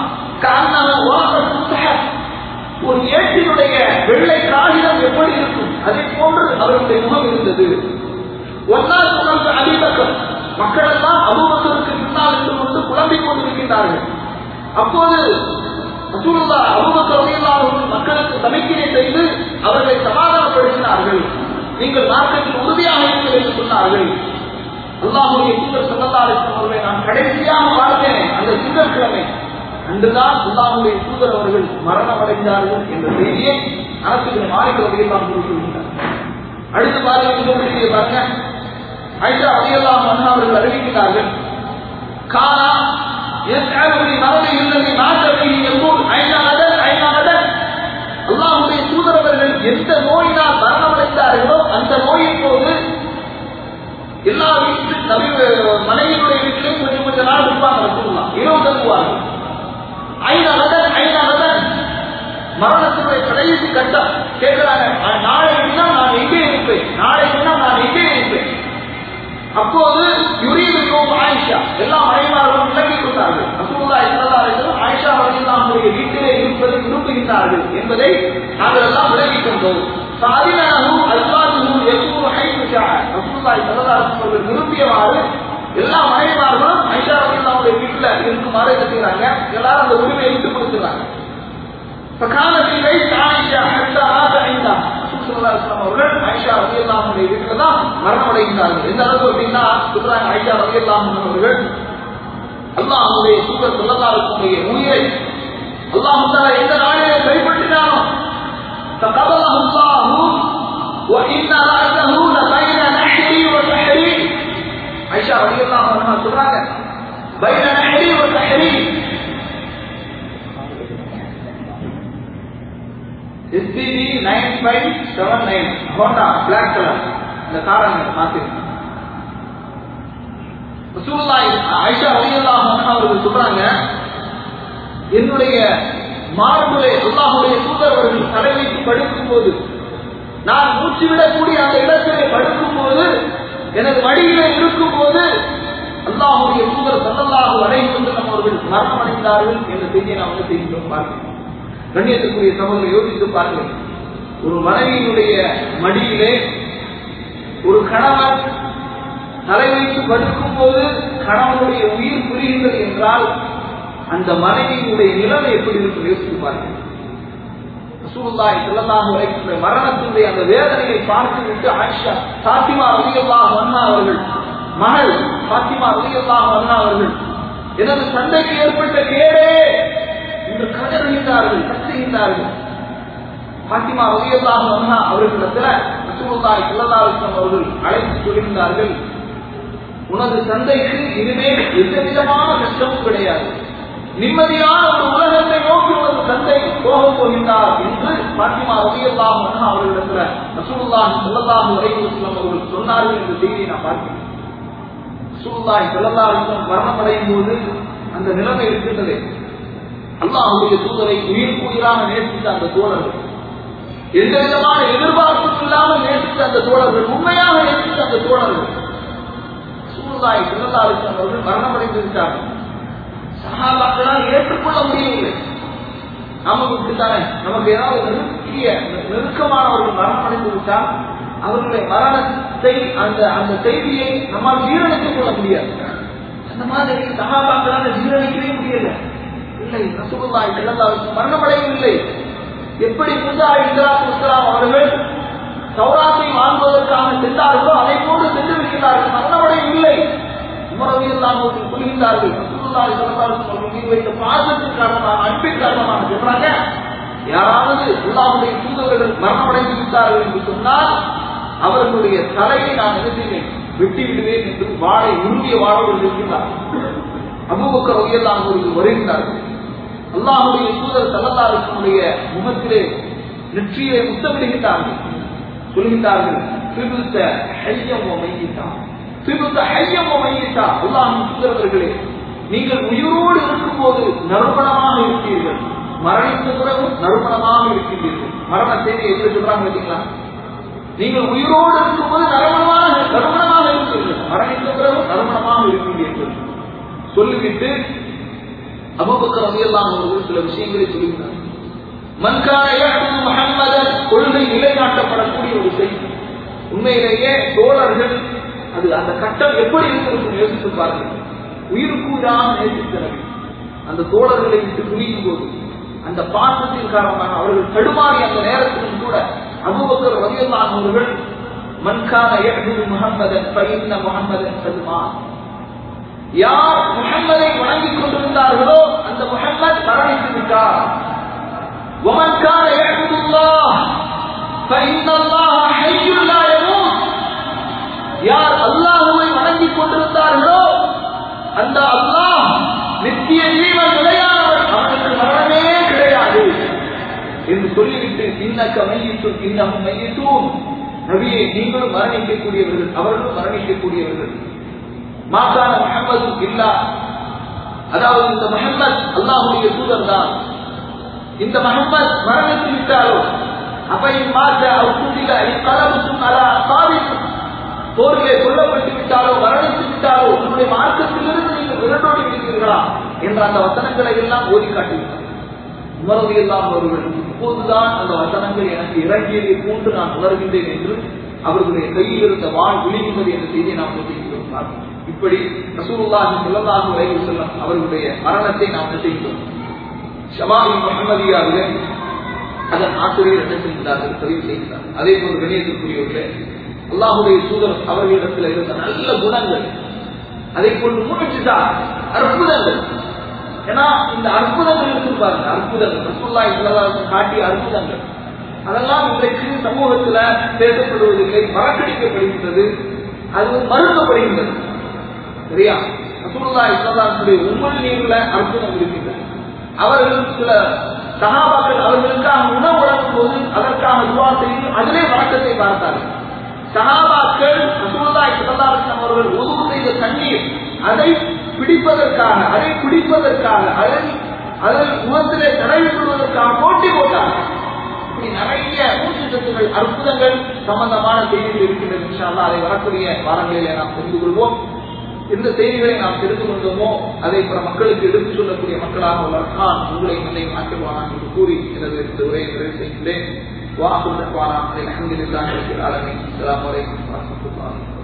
காரணமாக ஒரு ஏட்டினுடைய வெள்ளை காகிதம் எப்படி இருக்கும் அதே போன்று அவர்களுடைய முகம் இருந்தது ஒன்னால் புகழ்ந்த அடிபக்கம் மக்கள் எல்லாம் அபுபக்கருக்கு பின்னால் இருந்து கொண்டு புலம்பிக் கொண்டிருக்கின்றார்கள் அப்போது ரசூலுல்லா அபூபக்கர் ரலியல்லாஹு அன்ஹு மக்களுக்கு சமிக்கினை செய்து அவர்களை சமாதானப்படுத்தினார்கள் நீங்கள் மார்க்கத்தில் உறுதியாக இருங்கள் என்று சொன்னார்கள் அல்லாஹுடைய தூதர் ஸல்லல்லாஹு அலைஹி வஸல்லம் அவர்களை நான் கடைசியாக பார்த்தேன் அந்த திங்கட்கிழமை அன்றுதான் அல்லாஹுடைய தூதர் அவர்கள் மரணம் அடைந்தார்கள் என்ற செய்தியை அரசுக்கு மாறிக்க ரலியல்லாஹு அன்ஹு சொல்கிறார் அடுத்து பாருங்க இந்த செய்தியை பாருங்க ஐஷா ரலியல்லாஹு அன்ஹா அவர்கள் அறிவிக்கிறார்கள் கானா يسألني مرضي الذي مات به يقول أين غدا أين غدا அல்லாஹுடைய தூதரவர்கள் எந்த நோயினால் மரணமடைந்தார்களோ அந்த நோயின் போது எல்லா வீட்டிலும் நபி மனைவியுடைய வீட்டிலும் கொஞ்சம் கொஞ்ச நாள் இருப்பாங்க ரசூலுல்லாஹ் இரவு தங்குவார்கள் ஐநகதன் ஐநகதன் மரணத்தினுடைய கடைசி கட்டம் கேட்கிறாங்க நாளை தினம் நான் எங்கே இருப்பேன் நாளை தினம் நான் எங்கே இருப்பேன் அப்போது யுரீது யோம் ஆயிஷா எல்லா மனைவார்களும் விளங்கிக் கொண்டார்கள் ரசூலுல்லாஹி ஸல்லல்லாஹு அலைஹி வஸல்லம் ஆயிஷா ரலியல்லாஹு வீட்டிலே இருப்பதை விரும்புகின்றார்கள் என்பதை நாங்கள் எல்லாம் விளங்கிக் கொண்டோம் சாதினஹு அஸ்வாதுஹு யகூனு ஹைத்து ஷாஅ ரசூலுல்லாஹி ஸல்லல்லாஹு அலைஹி வஸல்லம் விரும்பியவாறு எல்லா மனைவார்களும் ஆயிஷா ரலியல்லாஹு வீட்டில் இருக்குமாறு கட்டுகிறாங்க எல்லாரும் அந்த உரிமையை விட்டு கொடுத்துறாங்க فكان في بيت عائشة حتى مات عندها அவர்கள் ஐஷா ரவி அல்லாமுடைய வீட்டில் தான் மரணம் அடைகிறார்கள் எந்த அளவுக்கு அப்படின்னா சொல்றாங்க ஐஷா ரவி அல்லாமன் அவர்கள் அல்லாஹ் அவருடைய சூழல் சொல்லலாருக்குடைய உயிரை அல்லாஹ் தாலா எந்த நாளிலே கைப்பற்றினானோ فقبضه الله وإن رأسه لبين نحري وسحري ஐஷா ரவி அல்லாமன் சொல்றாங்க بين نحري وسحري SPB nine five seven nine Honda black colour இந்த காரை மாத்திருக்கேன் ஐஷா ரலியல்லாஹு அன்ஹா அவர்கள் சொல்றாங்க என்னுடைய மார்புலே அல்லாஹுடைய தூதர் அவர்கள் தலை வைத்து படுக்கும் போது நான் மூச்சு விடக்கூடிய அந்த இடத்திலே படுக்கும் போது எனது வழியிலே இருக்கும் போது அல்லாஹுடைய தூதர் சல்லல்லாஹு அலைஹி வஸல்லம் அவர்கள் மரணம் அடைந்தார்கள் என்ற செய்தியை நாம் வந்து செய்கின்றோம் பார்க்கிறோம் கண்ணியத்துக்குரிய சமூகம் யோசித்து பாருங்கள் ஒரு மனைவியினுடைய மடியிலே ஒரு கணவன் தலை வைத்து படுக்கும் போது கணவனுடைய உயிர் புரிகின்றது என்றால் அந்த மனைவியினுடைய நிலைமை எப்படி இருக்கும் யோசித்து பாருங்கள் ரசூலுல்லாஹி ஸல்லல்லாஹு அலைஹி வஸல்லம் மரணத்தினுடைய அந்த வேதனையை பார்த்து விட்டு ஆயிஷா ஃபாத்திமா ரலியல்லாஹு அன்ஹா அவர்கள் மகள் ஃபாத்திமா ரலியல்லாஹு அன்ஹா அவர்கள் எனது சண்டைக்கு ஏற்பட்ட கேடே என்று கதறுகின்றார்கள் கத்துகின்றார்கள் ஃபாத்திமா ரலியல்லாஹு அன்ஹா அவர்களிடத்துல ரசூலுல்லாஹி ஸல்லல்லாஹு அலைஹி வஸல்லம் அவர்கள் அழைத்து சொல்கின்றார்கள் உனது தந்தைக்கு இனிமேல் எந்த விதமான கஷ்டமும் கிடையாது நிம்மதியான ஒரு உலகத்தை நோக்கி ஒரு தந்தை போக போகின்றார் என்று பாத்திமா ரவியல்லாம் அவர்களிடத்துல ரசூலுல்லாஹி ஸல்லல்லாஹு அலைஹி வஸல்லம் அவர்கள் சொன்னார்கள் என்ற செய்தியை நான் பார்க்கிறேன் ரசூலுல்லாஹி ஸல்லல்லாஹு அலைஹி வஸல்லம் மரணமடையும் போது அந்த நிலைமை இருக்கின்றது அல்லாஹ்வுடைய தூதரை உயிர் உயிராக நேசித்த அந்த தோழர்கள் எந்த விதமான எதிர்பார்ப்பும் இல்லாமல் நேசித்த அந்த தோழர்கள் உண்மையாக நேசித்த அந்த தோழர்கள் ரசூலுல்லாஹி ஸல்லல்லாஹு அலைஹி வஸல்லம் அவர்கள் மரணமடைந்து விட்டார்கள் சகாபாக்களால் ஏற்றுக்கொள்ள முடியவில்லை நமக்கு இப்படித்தானே நமக்கு ஏதாவது நெருக்கிய நெருக்கமானவர்கள் மரணம் அடைந்து விட்டால் அவர்களுடைய மரணத்தை அந்த அந்த செய்தியை நம்மால் ஜீரணித்துக் கொள்ள முடியாது அந்த மாதிரி சகாபாக்களால் ஜீரணிக்கவே முடியல இல்லை ரசூலுல்லாஹி ஸல்லல்லாஹு அலைஹி வஸல்லம் மரணமடையவில்லை எப்படி முசா இஸ்லாம் இஸ்லாம் அவர்கள் சௌராத்தை வாங்குவதற்காக சென்றார்களோ அதை போன்று சென்று விடுகிறார்கள் மரணமடையவில்லை உமரவியெல்லாம் கொள்கின்றார்கள் ரசூலுல்லாஹி ஸல்லல்லாஹு அலைஹி வஸல்லம் மீது வைத்த பாசத்தின் காரணமாக அன்பின் காரணமாக சொல்றாங்க யாராவது அல்லாஹ்வுடைய தூதர்கள் மரணமடைந்து விட்டார்கள் என்று சொன்னால் அவர்களுடைய தலையை நான் என்ன செய்வேன் வெட்டி விடுவேன் என்று வாழை உருவிய வாழோடு இருக்கின்றார் அபூபக்கர் ரலியல்லாஹு அவர்கள் வருகின்றார்கள் அல்லாஹ்வுடைய தூதர் ஸல்லல்லாஹு அலைஹி வஸல்லுடைய முகத்திலே நெற்றியிலே முத்தமிடுகின்றார்கள் சொல்கின்றார்கள் திபுத்த ஹய்யம் வ மையிதா திபுத்த ஹய்யம் வ மையிதா அல்லாஹ்வின் தூதரவர்களே நீங்கள் உயிரோடு இருக்கும்போது நறுமணமாக இருப்பீர்கள் மரணித்த பிறகு நறுமணமாக இருக்கின்றீர்கள் மரண செய்தி எப்படி சொல்றாங்க பார்த்தீங்களா நீங்கள் உயிரோடு இருக்கும்போது நறுமணமாக நறுமணமாக இருப்பீர்கள் மரணித்த பிறகு நறுமணமாக இருக்கின்றீர்கள் சொல்லிவிட்டு அபுபக்கர் ரலியல்லாஹு அவர்கள் சில விஷயங்களை சொல்லுகிறார் மன்கான யஹ்து முஹம்மதன் கொள்கை நிலைநாட்டப்படக்கூடிய ஒரு செய்தி உண்மையிலேயே தோழர்கள் அது அந்த கட்டம் எப்படி இருக்கிறது யோசித்து பாருங்கள் உயிருக்கூறாக நேசித்தனர் அந்த தோழர்களை விட்டு குனியும் போது அந்த பாசத்தின் காரணமாக அவர்கள் தடுமாறி அந்த நேரத்திலும் கூட அபுபக்கர் ரலியல்லாஹு அவர்கள் மன்கான யஹ்து முஹம்மதன் ஃபஇன்ன முஹம்மதன் சல்மான் யார் முகம்மதை வணங்கிக் கொண்டிருந்தார்களோ அந்த முகம்மது மரணித்து விட்டார் ومن كان يعبد الله فإن الله حي لا يموت யார் அல்லாஹுவை வணங்கிக் கொண்டிருந்தார்களோ அந்த அல்லாஹ் நித்திய ஜீவன் நிலையானவர் அவனுக்கு மரணமே கிடையாது என்று சொல்லிவிட்டு இன்னக்க மையிட்டு இன்னமும் மையிட்டும் நபியை நீங்களும் மரணிக்கக்கூடியவர்கள் அவர்களும் மரணிக்கக்கூடியவர்கள் மாகாண முகமது இல்லா அதாவது இந்த முகமது அல்லாஹுடைய தூதர் தான் இந்த முகமது மரணித்து விட்டாரோ அவையின் மாற்ற அவுக்குதில கலவுக்கும் அலா சாதிக்கும் போரிலே கொல்லப்பட்டு விட்டாலோ மரணித்து விட்டாலோ உங்களுடைய மார்க்கத்திலிருந்து நீங்கள் விரண்டோடி விடுகிறீர்களா என்ற அந்த வசனங்களை எல்லாம் ஓதி காட்டுகிறார் உமரது எல்லாம் அவர்கள் இப்போதுதான் அந்த வசனங்கள் எனக்கு இறங்கியதை போன்று நான் உணர்கின்றேன் என்று அவர்களுடைய கையில் இருந்த வாழ் விழிகின்றது என்ற செய்தியை நாம் சொல்லியிருக்கிறோம் இப்படி ரசூலுல்லாஹி ஸல்லல்லாஹு அலைஹி வஸல்லம் அவர்களுடைய மரணத்தை நாம் செய்கிறோம் ஷமாஇ முஹம்மதியாவிலே அதன் ஆசிரியர் என்ன செய்கிறார்கள் பதிவு செய்கிறார் அதே போல் கணியத்திற்குரியவர்களே அல்லாஹுடைய தூதர் அவர்களிடத்தில் இருந்த நல்ல குணங்கள் அதை போன்று முயற்சிதா அற்புதங்கள் ஏன்னா இந்த அற்புதங்கள் இருக்கு பாருங்க அற்புதங்கள் ரசூல்லாய் காட்டிய அற்புதங்கள் அதெல்லாம் இன்றைக்கு சமூகத்துல பேசப்படுவதில்லை மறக்கடிக்கப்படுகின்றது அது மறுக்கப்படுகின்றது சரியா ரசூல்லா இஸ்லாத்துடைய உங்கள் நீர்ல அற்புதம் இருக்கின்றது அவர்கள் சில சகாபாக்கள் அவர்களுக்காக உணவு வழங்கும் போது அதற்காக துவா செய்து அதிலே வழக்கத்தை பார்த்தார்கள் சகாபாக்கள் ரசூல்லா இஸ்லாம் அவர்கள் உதவு செய்த தண்ணீர் அதை பிடிப்பதற்காக அதை பிடிப்பதற்காக அதை அதில் முகத்திலே தடவி கொள்வதற்காக போட்டி போட்டார்கள் இப்படி நிறைய ஊட்டச்சத்துகள் அற்புதங்கள் சம்பந்தமான செய்திகள் இருக்கின்றது இன்ஷால்லா அதை வரக்கூடிய வாரங்களிலே நாம் தெரிந்து கொள்வோம் எந்த செய்திகளை நாம் தெரிந்து கொண்டோமோ அதை பிற மக்களுக்கு எடுத்துச் சொல்லக்கூடிய மக்களாக வளர்த்தான் உங்களை என்னை மாற்றுவானான் என்று கூறி எனது இந்த உரையை நிறைவு செய்கின்றேன் வாக்கு தருவானா அலமதுல்லாஹி ரபில் ஆலமீன் அஸ்ஸலாமு அலைக்கும் வரஹ்மத்துல்லாஹி